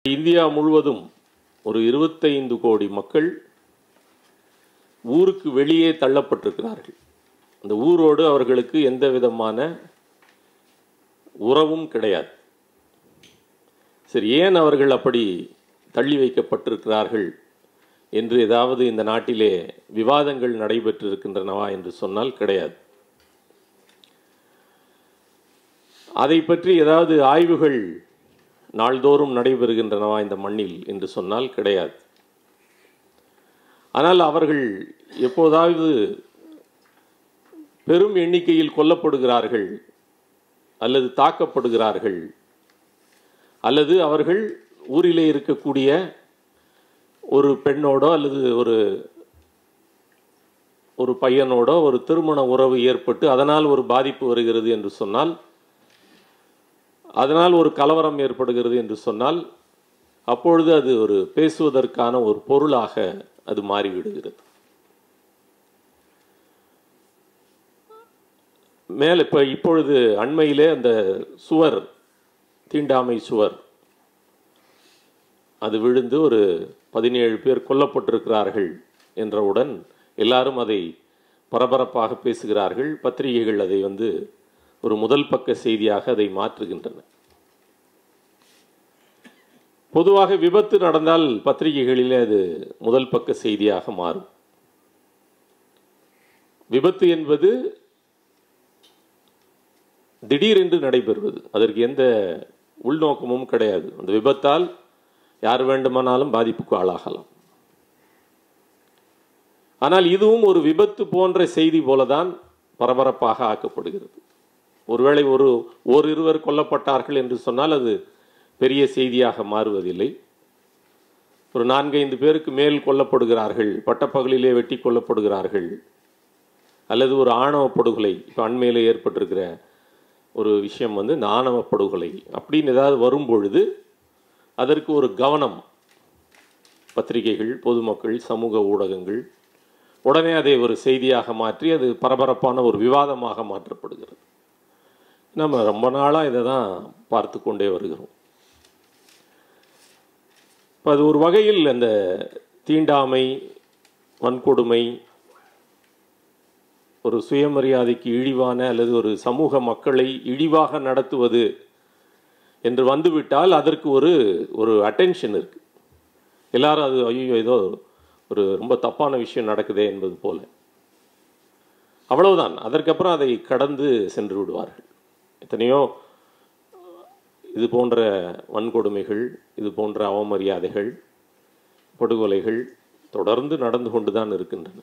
India முழுவதும் ஒரு இருபத்தைந்து கோடி மக்கள் ஊருக்கு வெளியே தள்ளப்பட்டிருக்கிறார்கள் அந்த ஊரோடு அவர்களுக்கு எந்த விதமான உறவும் கிடையாது சரி ஏன் அவர்கள் அப்படி தள்ளி வைக்கப்பட்டிருக்கிறார்கள் என்று ஏதாவது இந்த நாட்டிலே விவாதங்கள் நடைபெற்றிருக்கின்றனவா என்று சொன்னால் கிடையாது அதை பற்றி ஏதாவது ஆய்வுகள் நாள்தோறும் நடைபெறுகின்றனவா இந்த மண்ணில் என்று சொன்னால் கிடையாது ஆனால் அவர்கள் எப்போதாவது பெரும் எண்ணிக்கையில் கொல்லப்படுகிறார்கள் அல்லது தாக்கப்படுகிறார்கள் அல்லது அவர்கள் ஊரிலே இருக்கக்கூடிய ஒரு பெண்ணோடோ அல்லது ஒரு ஒரு பையனோடோ ஒரு திருமண உறவு ஏற்பட்டு அதனால் ஒரு பாதிப்பு வருகிறது என்று சொன்னால் அதனால் ஒரு கலவரம் ஏற்படுகிறது என்று சொன்னால் அப்பொழுது அது ஒரு பேசுவதற்கான ஒரு பொருளாக அது மாறிவிடுகிறது மேல் இப்போ இப்பொழுது அண்மையிலே அந்த சுவர் தீண்டாமை சுவர் அது விழுந்து ஒரு பதினேழு பேர் கொல்லப்பட்டிருக்கிறார்கள் என்றவுடன் எல்லாரும் அதை பரபரப்பாக பேசுகிறார்கள் பத்திரிகைகள் அதை வந்து ஒரு முதல் பக்க செய்தியாக அதை மாற்றுகின்றன பொதுவாக விபத்து நடந்தால் பத்திரிகைகளிலே அது முதல் பக்க செய்தியாக மாறும் விபத்து என்பது திடீரென்று நடைபெறுவது அதற்கு எந்த உள்நோக்கமும் கிடையாது அந்த விபத்தால் யார் வேண்டுமானாலும் பாதிப்புக்கு ஆளாகலாம் ஆனால் இதுவும் ஒரு விபத்து போன்ற செய்தி போலதான் பரபரப்பாக ஆக்கப்படுகிறது ஒருவேளை ஒரு ஓர் இருவர் கொல்லப்பட்டார்கள் என்று சொன்னால் அது பெரிய செய்தியாக மாறுவதில்லை ஒரு நான்கைந்து பேருக்கு மேல் கொல்லப்படுகிறார்கள் பட்டப்பகலிலே வெட்டி கொல்லப்படுகிறார்கள் அல்லது ஒரு ஆணவ படுகொலை இப்போ அண்மையில் ஏற்பட்டிருக்கிற ஒரு விஷயம் வந்து இந்த ஆணவ படுகொலை அப்படின்னு ஏதாவது வரும்பொழுது அதற்கு ஒரு கவனம் பத்திரிகைகள் பொதுமக்கள் சமூக ஊடகங்கள் உடனே அதை ஒரு செய்தியாக மாற்றி அது பரபரப்பான ஒரு விவாதமாக மாற்றப்படுகிறது நம்ம ரொம்ப நாளாக இதை தான் பார்த்து கொண்டே வருகிறோம் இப்போ அது ஒரு வகையில் அந்த தீண்டாமை வன்கொடுமை ஒரு சுயமரியாதைக்கு இழிவான அல்லது ஒரு சமூக மக்களை இழிவாக நடத்துவது என்று வந்துவிட்டால் அதற்கு ஒரு ஒரு அட்டென்ஷன் இருக்கு எல்லாரும் அது ஐயோ ஏதோ ஒரு ரொம்ப தப்பான விஷயம் நடக்குதே என்பது போல அவ்வளவுதான் அதற்கப்புறம் அதை கடந்து சென்று விடுவார்கள் எத்தனையோ இது போன்ற வன்கொடுமைகள் இது போன்ற அவமரியாதைகள் படுகொலைகள் தொடர்ந்து நடந்து கொண்டுதான் இருக்கின்றன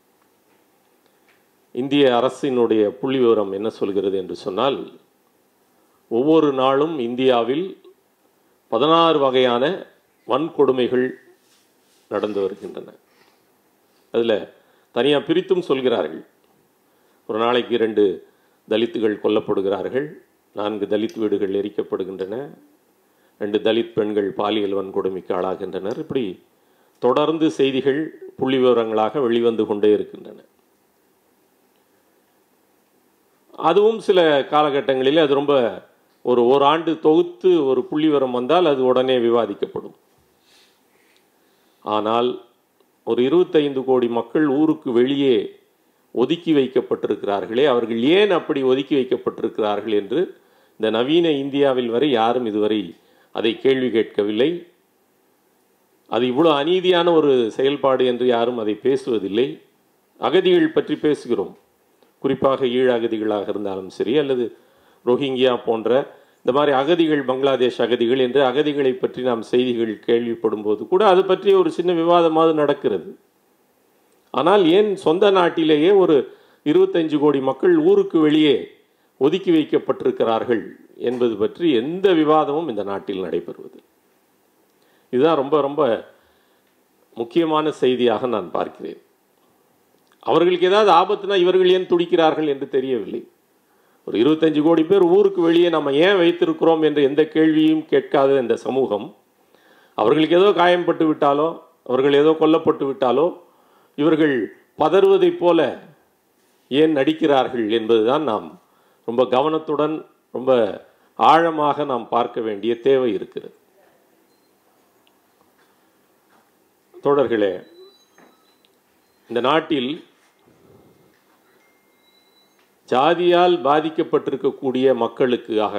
இந்திய அரசினுடைய புள்ளி விவரம் என்ன சொல்கிறது என்று சொன்னால் ஒவ்வொரு நாளும் இந்தியாவில் பதினாறு வகையான வன்கொடுமைகள் நடந்து வருகின்றன அதில் தனியாக பிரித்தும் சொல்கிறார்கள் ஒரு நாளைக்கு இரண்டு தலித்துகள் கொல்லப்படுகிறார்கள் நான்கு தலித் வீடுகள் எரிக்கப்படுகின்றன ரெண்டு தலித் பெண்கள் பாலியல் வன்கொடுமைக்கு ஆளாகின்றனர் இப்படி தொடர்ந்து செய்திகள் புள்ளி விவரங்களாக வெளிவந்து கொண்டே இருக்கின்றன அதுவும் சில காலகட்டங்களில் அது ரொம்ப ஒரு ஓராண்டு தொகுத்து ஒரு புள்ளி விவரம் வந்தால் அது உடனே விவாதிக்கப்படும் ஆனால் ஒரு இருபத்தைந்து கோடி மக்கள் ஊருக்கு வெளியே ஒதுக்கி வைக்கப்பட்டிருக்கிறார்களே அவர்கள் ஏன் அப்படி ஒதுக்கி வைக்கப்பட்டிருக்கிறார்கள் என்று இந்த நவீன இந்தியாவில் வரை யாரும் இதுவரை அதை கேள்வி கேட்கவில்லை அது இவ்வளோ அநீதியான ஒரு செயல்பாடு என்று யாரும் அதை பேசுவதில்லை அகதிகள் பற்றி பேசுகிறோம் குறிப்பாக ஈழ அகதிகளாக இருந்தாலும் சரி அல்லது ரோஹிங்கியா போன்ற இந்த மாதிரி அகதிகள் பங்களாதேஷ் அகதிகள் என்று அகதிகளை பற்றி நாம் செய்திகள் கேள்விப்படும் போது கூட அது பற்றி ஒரு சின்ன விவாதமாவது நடக்கிறது ஆனால் ஏன் சொந்த நாட்டிலேயே ஒரு இருபத்தஞ்சு கோடி மக்கள் ஊருக்கு வெளியே ஒதுக்கி வைக்கப்பட்டிருக்கிறார்கள் என்பது பற்றி எந்த விவாதமும் இந்த நாட்டில் நடைபெறுவது இதுதான் ரொம்ப ரொம்ப முக்கியமான செய்தியாக நான் பார்க்கிறேன் அவர்களுக்கு ஏதாவது ஆபத்துனா இவர்கள் ஏன் துடிக்கிறார்கள் என்று தெரியவில்லை ஒரு இருபத்தஞ்சு கோடி பேர் ஊருக்கு வெளியே நம்ம ஏன் வைத்திருக்கிறோம் என்ற எந்த கேள்வியும் கேட்காத இந்த சமூகம் அவர்களுக்கு ஏதோ காயம்பட்டு விட்டாலோ அவர்கள் ஏதோ கொல்லப்பட்டு விட்டாலோ இவர்கள் பதறுவதைப் போல ஏன் நடிக்கிறார்கள் என்பதுதான் நாம் ரொம்ப கவனத்துடன் ரொம்ப ஆழமாக நாம் பார்க்க வேண்டிய தேவை இருக்கிறது தோழர்களே இந்த நாட்டில் ஜாதியால் பாதிக்கப்பட்டிருக்கக்கூடிய மக்களுக்காக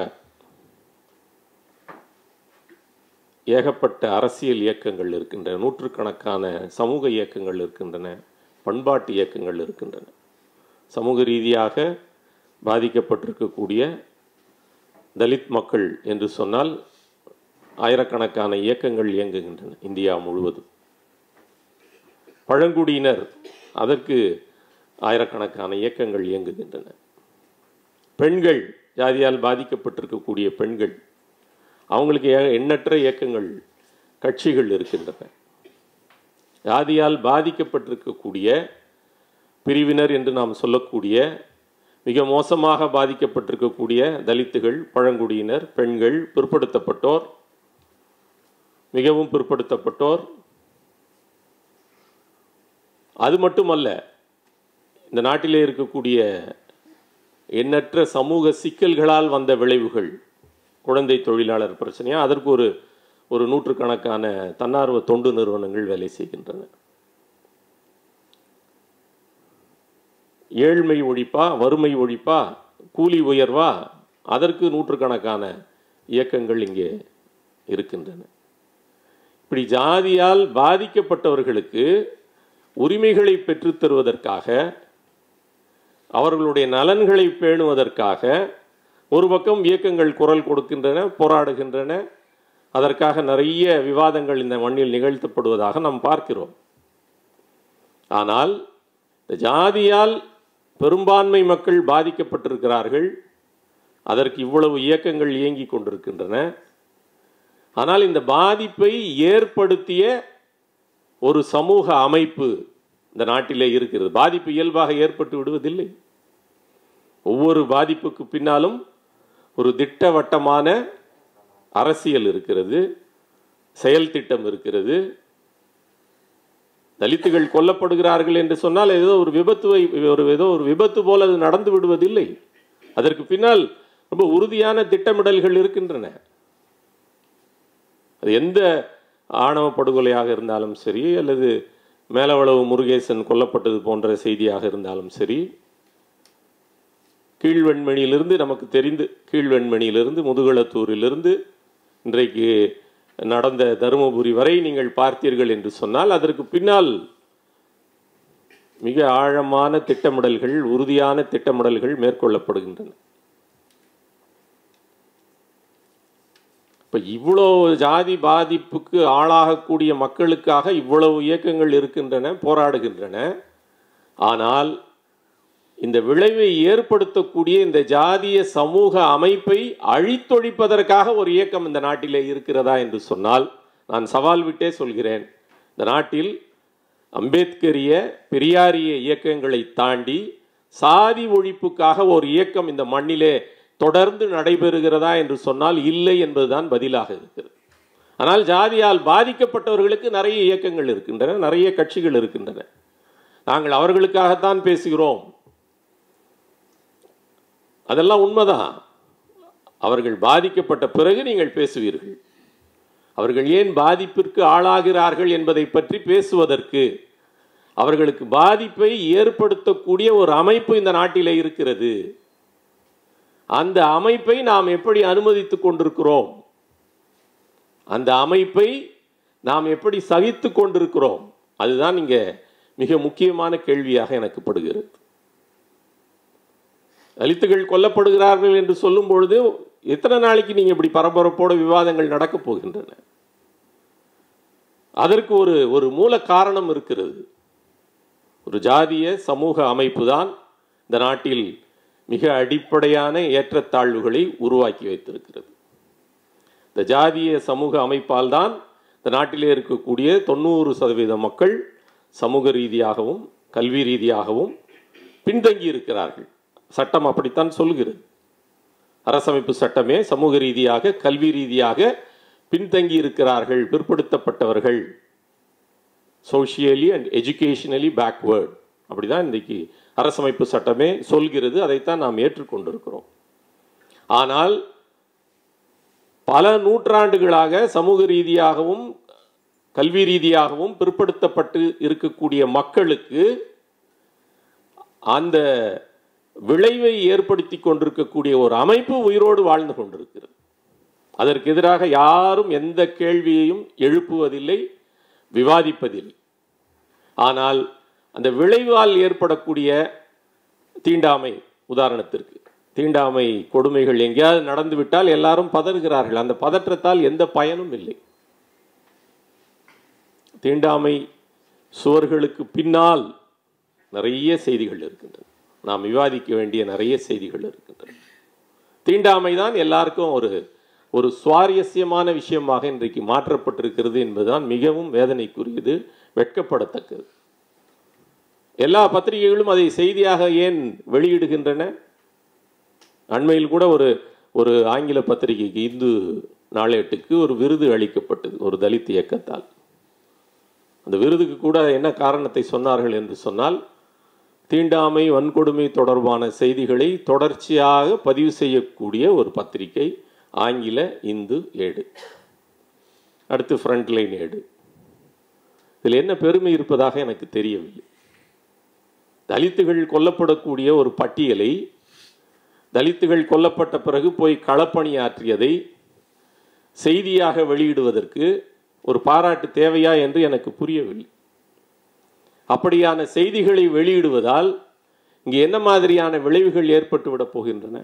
ஏகப்பட்ட அரசியல் இயக்கங்கள் இருக்கின்றன நூற்றுக்கணக்கான சமூக இயக்கங்கள் இருக்கின்றன பண்பாட்டு இயக்கங்கள் இருக்கின்றன சமூக ரீதியாக பாதிக்கப்பட்டிருக்கக்கூடிய தலித் மக்கள் என்று சொன்னால் ஆயிரக்கணக்கான இயக்கங்கள் இயங்குகின்றன இந்தியா முழுவதும் பழங்குடியினர் அதற்கு ஆயிரக்கணக்கான இயக்கங்கள் இயங்குகின்றன பெண்கள் ஜாதியால் பாதிக்கப்பட்டிருக்கக்கூடிய பெண்கள் அவங்களுக்கு ஏ- எண்ணற்ற இயக்கங்கள் கட்சிகள் இருக்கின்றன ஜாதியால் பாதிக்கப்பட்டிருக்கக்கூடிய பிரிவினர் என்று நாம் சொல்லக்கூடிய மிக மோசமாக பாதிக்கப்பட்டிருக்கக்கூடிய தலித்துகள் பழங்குடியினர் பெண்கள் பிற்படுத்தப்பட்டோர் மிகவும் பிற்படுத்தப்பட்டோர் அது மட்டுமல்ல இந்த நாட்டிலே இருக்கக்கூடிய எண்ணற்ற சமூக சிக்கல்களால் வந்த விளைவுகள் குழந்தை தொழிலாளர் பிரச்சனையா அதற்கு ஒரு ஒரு நூற்றுக்கணக்கான தன்னார்வ தொண்டு நிறுவனங்கள் வேலை செய்கின்றன ஏழ்மை ஒழிப்பா வறுமை ஒழிப்பா கூலி உயர்வா அதற்கு நூற்றுக்கணக்கான இயக்கங்கள் இங்கே இருக்கின்றன இப்படி ஜாதியால் பாதிக்கப்பட்டவர்களுக்கு உரிமைகளை பெற்றுத் தருவதற்காக அவர்களுடைய நலன்களை பேணுவதற்காக ஒரு பக்கம் இயக்கங்கள் குரல் கொடுக்கின்றன போராடுகின்றன அதற்காக நிறைய விவாதங்கள் இந்த மண்ணில் நிகழ்த்தப்படுவதாக நாம் பார்க்கிறோம் ஆனால் இந்த ஜாதியால் பெரும்பான்மை மக்கள் பாதிக்கப்பட்டிருக்கிறார்கள் அதற்கு இவ்வளவு இயக்கங்கள் இயங்கிக் கொண்டிருக்கின்றன ஆனால் இந்த பாதிப்பை ஏற்படுத்திய ஒரு சமூக அமைப்பு இந்த நாட்டிலே இருக்கிறது பாதிப்பு இயல்பாக ஏற்பட்டு விடுவதில்லை ஒவ்வொரு பாதிப்புக்கு பின்னாலும் ஒரு திட்டவட்டமான அரசியல் இருக்கிறது செயல் திட்டம் இருக்கிறது தலித்துகள் கொல்லப்படுகிறார்கள் என்று சொன்னால் ஏதோ ஒரு விபத்துவை ஒரு ஏதோ ஒரு விபத்து போல அது நடந்து விடுவதில்லை அதற்கு பின்னால் ரொம்ப உறுதியான திட்டமிடல்கள் இருக்கின்றன அது எந்த ஆணவ படுகொலையாக இருந்தாலும் சரி அல்லது மேலவளவு முருகேசன் கொல்லப்பட்டது போன்ற செய்தியாக இருந்தாலும் சரி கீழ்வெண்மணியிலிருந்து நமக்கு தெரிந்து கீழ்வெண்மணியிலிருந்து முதுகளத்தூரிலிருந்து இன்றைக்கு நடந்த தருமபுரி வரை நீங்கள் பார்த்தீர்கள் என்று சொன்னால் அதற்கு பின்னால் மிக ஆழமான திட்டமிடல்கள் உறுதியான திட்டமிடல்கள் மேற்கொள்ளப்படுகின்றன இப்ப இவ்வளோ ஜாதி பாதிப்புக்கு ஆளாகக்கூடிய மக்களுக்காக இவ்வளவு இயக்கங்கள் இருக்கின்றன போராடுகின்றன ஆனால் இந்த விளைவை ஏற்படுத்தக்கூடிய இந்த ஜாதிய சமூக அமைப்பை அழித்தொழிப்பதற்காக ஒரு இயக்கம் இந்த நாட்டிலே இருக்கிறதா என்று சொன்னால் நான் சவால் விட்டே சொல்கிறேன் இந்த நாட்டில் அம்பேத்கரிய பெரியாரிய இயக்கங்களை தாண்டி சாதி ஒழிப்புக்காக ஒரு இயக்கம் இந்த மண்ணிலே தொடர்ந்து நடைபெறுகிறதா என்று சொன்னால் இல்லை என்பதுதான் பதிலாக இருக்கிறது ஆனால் ஜாதியால் பாதிக்கப்பட்டவர்களுக்கு நிறைய இயக்கங்கள் இருக்கின்றன நிறைய கட்சிகள் இருக்கின்றன நாங்கள் அவர்களுக்காகத்தான் பேசுகிறோம் அதெல்லாம் உண்மைதான் அவர்கள் பாதிக்கப்பட்ட பிறகு நீங்கள் பேசுவீர்கள் அவர்கள் ஏன் பாதிப்பிற்கு ஆளாகிறார்கள் என்பதை பற்றி பேசுவதற்கு அவர்களுக்கு பாதிப்பை ஏற்படுத்தக்கூடிய ஒரு அமைப்பு இந்த நாட்டிலே இருக்கிறது அந்த அமைப்பை நாம் எப்படி அனுமதித்துக் கொண்டிருக்கிறோம் அந்த அமைப்பை நாம் எப்படி சகித்து கொண்டிருக்கிறோம் அதுதான் இங்க மிக முக்கியமான கேள்வியாக எனக்கு படுகிறது தலித்துகள் கொல்லப்படுகிறார்கள் என்று சொல்லும் பொழுது எத்தனை நாளைக்கு நீங்க இப்படி பரபரப்போட விவாதங்கள் நடக்கப் போகின்றன அதற்கு ஒரு ஒரு மூல காரணம் இருக்கிறது ஒரு ஜாதிய சமூக அமைப்பு தான் இந்த நாட்டில் மிக அடிப்படையான ஏற்றத்தாழ்வுகளை உருவாக்கி வைத்திருக்கிறது இந்த ஜாதிய சமூக அமைப்பால் தான் இந்த நாட்டிலே இருக்கக்கூடிய தொண்ணூறு சதவீத மக்கள் சமூக ரீதியாகவும் கல்வி ரீதியாகவும் பின்தங்கி இருக்கிறார்கள் சட்டம் அப்படித்தான் சொல்கிறது அரசமைப்பு சட்டமே சமூக ரீதியாக கல்வி ரீதியாக பின்தங்கி இருக்கிறார்கள் பிற்படுத்தப்பட்டவர்கள் சோஷியலி அண்ட் எஜுகேஷனலி பேக்வேர்ட் அப்படிதான் இன்றைக்கு அரசமைப்பு சட்டமே சொல்கிறது அதைத்தான் நாம் ஏற்றுக்கொண்டிருக்கிறோம் ஆனால் பல நூற்றாண்டுகளாக சமூக ரீதியாகவும் கல்வி ரீதியாகவும் பிற்படுத்தப்பட்டு இருக்கக்கூடிய மக்களுக்கு அந்த விளைவை ஏற்படுத்தி கொண்டிருக்கக்கூடிய ஒரு அமைப்பு உயிரோடு வாழ்ந்து கொண்டிருக்கிறது அதற்கு எதிராக யாரும் எந்த கேள்வியையும் எழுப்புவதில்லை விவாதிப்பதில்லை ஆனால் அந்த விளைவால் ஏற்படக்கூடிய தீண்டாமை உதாரணத்திற்கு தீண்டாமை கொடுமைகள் எங்கேயாவது நடந்துவிட்டால் எல்லாரும் பதறுகிறார்கள் அந்த பதற்றத்தால் எந்த பயனும் இல்லை தீண்டாமை சுவர்களுக்கு பின்னால் நிறைய செய்திகள் இருக்கின்றன நாம் விவாதிக்க வேண்டிய நிறைய செய்திகள் இருக்கின்றன தீண்டாமை தான் எல்லாருக்கும் ஒரு ஒரு சுவாரஸ்யமான விஷயமாக இன்றைக்கு மாற்றப்பட்டிருக்கிறது என்பதுதான் மிகவும் வேதனைக்குரியது வெட்கப்படத்தக்கது எல்லா பத்திரிகைகளும் அதை செய்தியாக ஏன் வெளியிடுகின்றன அண்மையில் கூட ஒரு ஒரு ஆங்கில பத்திரிகைக்கு இந்து நாளேட்டுக்கு ஒரு விருது அளிக்கப்பட்டது ஒரு தலித் இயக்கத்தால் அந்த விருதுக்கு கூட என்ன காரணத்தை சொன்னார்கள் என்று சொன்னால் தீண்டாமை வன்கொடுமை தொடர்பான செய்திகளை தொடர்ச்சியாக பதிவு செய்யக்கூடிய ஒரு பத்திரிகை ஆங்கில இந்து ஏடு அடுத்து ஃப்ரண்ட்லைன் ஏடு இதில் என்ன பெருமை இருப்பதாக எனக்கு தெரியவில்லை தலித்துகள் கொல்லப்படக்கூடிய ஒரு பட்டியலை தலித்துகள் கொல்லப்பட்ட பிறகு போய் களப்பணியாற்றியதை செய்தியாக வெளியிடுவதற்கு ஒரு பாராட்டு தேவையா என்று எனக்கு புரியவில்லை அப்படியான செய்திகளை வெளியிடுவதால் இங்கே என்ன மாதிரியான விளைவுகள் ஏற்பட்டு விட போகின்றன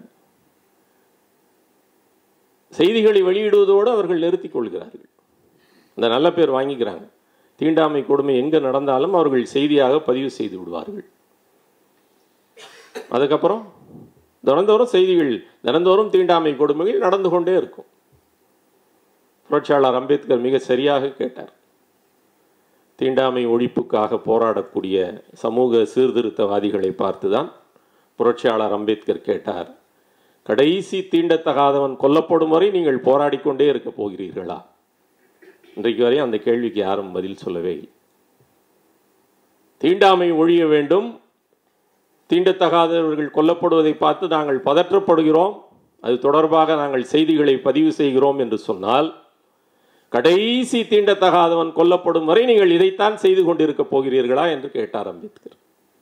செய்திகளை வெளியிடுவதோடு அவர்கள் நிறுத்திக் கொள்கிறார்கள் அந்த நல்ல பேர் வாங்கிக்கிறாங்க தீண்டாமை கொடுமை எங்கே நடந்தாலும் அவர்கள் செய்தியாக பதிவு செய்து விடுவார்கள் அதுக்கப்புறம் தினந்தோறும் செய்திகள் தினந்தோறும் தீண்டாமை கொடுமைகள் நடந்து கொண்டே இருக்கும் புரட்சியாளர் அம்பேத்கர் மிக சரியாக கேட்டார் தீண்டாமை ஒழிப்புக்காக போராடக்கூடிய சமூக சீர்திருத்தவாதிகளை பார்த்துதான் புரட்சியாளர் அம்பேத்கர் கேட்டார் கடைசி தீண்டத்தகாதவன் கொல்லப்படும் வரை நீங்கள் போராடிக்கொண்டே இருக்க போகிறீர்களா இன்றைக்கு வரை அந்த கேள்விக்கு யாரும் பதில் சொல்லவே இல்லை தீண்டாமை ஒழிய வேண்டும் தீண்டத்தகாதவர்கள் கொல்லப்படுவதை பார்த்து நாங்கள் பதற்றப்படுகிறோம் அது தொடர்பாக நாங்கள் செய்திகளை பதிவு செய்கிறோம் என்று சொன்னால் கடைசி தீண்டத்தகாதவன் கொல்லப்படும் வரை நீங்கள் இதைத்தான் செய்து கொண்டிருக்க போகிறீர்களா என்று கேட்டார் அம்பேத்கர்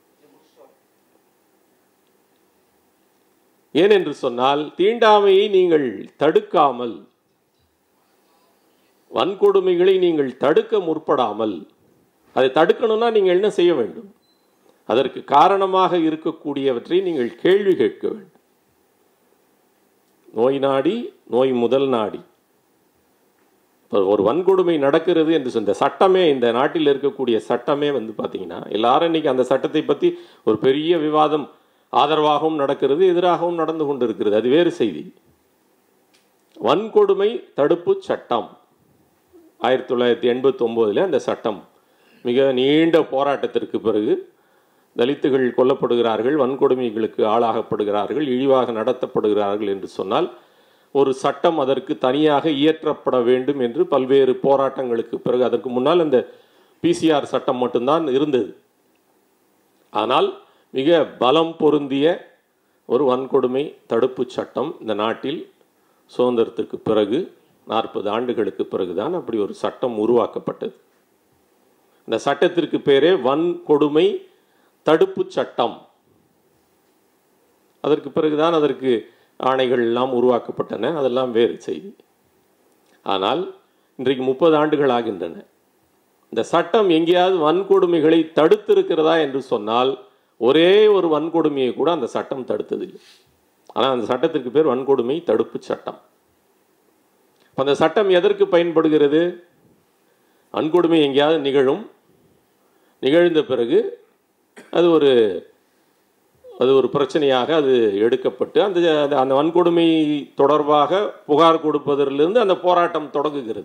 ஏனென்று சொன்னால் தீண்டாமையை நீங்கள் தடுக்காமல் வன்கொடுமைகளை நீங்கள் தடுக்க முற்படாமல் அதை தடுக்கணும்னா நீங்கள் என்ன செய்ய வேண்டும் அதற்கு காரணமாக இருக்கக்கூடியவற்றை நீங்கள் கேள்வி கேட்க வேண்டும் நோய் நாடி நோய் முதல் நாடி இப்போ ஒரு வன்கொடுமை நடக்கிறது என்று இந்த சட்டமே இந்த நாட்டில் இருக்கக்கூடிய சட்டமே வந்து பார்த்தீங்கன்னா எல்லாரும் இன்னைக்கு அந்த சட்டத்தை பற்றி ஒரு பெரிய விவாதம் ஆதரவாகவும் நடக்கிறது எதிராகவும் நடந்து கொண்டிருக்கிறது அது வேறு செய்தி வன்கொடுமை தடுப்பு சட்டம் ஆயிரத்தி தொள்ளாயிரத்தி எண்பத்தி ஒம்போதில் அந்த சட்டம் மிக நீண்ட போராட்டத்திற்கு பிறகு தலித்துகள் கொல்லப்படுகிறார்கள் வன்கொடுமைகளுக்கு ஆளாகப்படுகிறார்கள் இழிவாக நடத்தப்படுகிறார்கள் என்று சொன்னால் ஒரு சட்டம் அதற்கு தனியாக இயற்றப்பட வேண்டும் என்று பல்வேறு போராட்டங்களுக்கு பிறகு அதற்கு முன்னால் அந்த பிசிஆர் சட்டம் மட்டும்தான் இருந்தது ஆனால் மிக பலம் பொருந்திய ஒரு வன்கொடுமை தடுப்பு சட்டம் இந்த நாட்டில் சுதந்திரத்திற்கு பிறகு நாற்பது ஆண்டுகளுக்கு பிறகுதான் அப்படி ஒரு சட்டம் உருவாக்கப்பட்டது இந்த சட்டத்திற்கு பேரே வன்கொடுமை தடுப்பு சட்டம் அதற்கு பிறகுதான் அதற்கு ஆணைகள் எல்லாம் உருவாக்கப்பட்டன அதெல்லாம் வேறு செய்தி ஆனால் இன்றைக்கு முப்பது ஆண்டுகள் ஆகின்றன இந்த சட்டம் எங்கேயாவது வன்கொடுமைகளை தடுத்திருக்கிறதா என்று சொன்னால் ஒரே ஒரு வன்கொடுமையை கூட அந்த சட்டம் தடுத்ததில்லை ஆனால் அந்த சட்டத்திற்கு பேர் வன்கொடுமை தடுப்பு சட்டம் அந்த சட்டம் எதற்கு பயன்படுகிறது வன்கொடுமை எங்கேயாவது நிகழும் நிகழ்ந்த பிறகு அது ஒரு அது ஒரு பிரச்சனையாக அது எடுக்கப்பட்டு அந்த அந்த வன்கொடுமை தொடர்பாக புகார் கொடுப்பதிலிருந்து அந்த போராட்டம் தொடங்குகிறது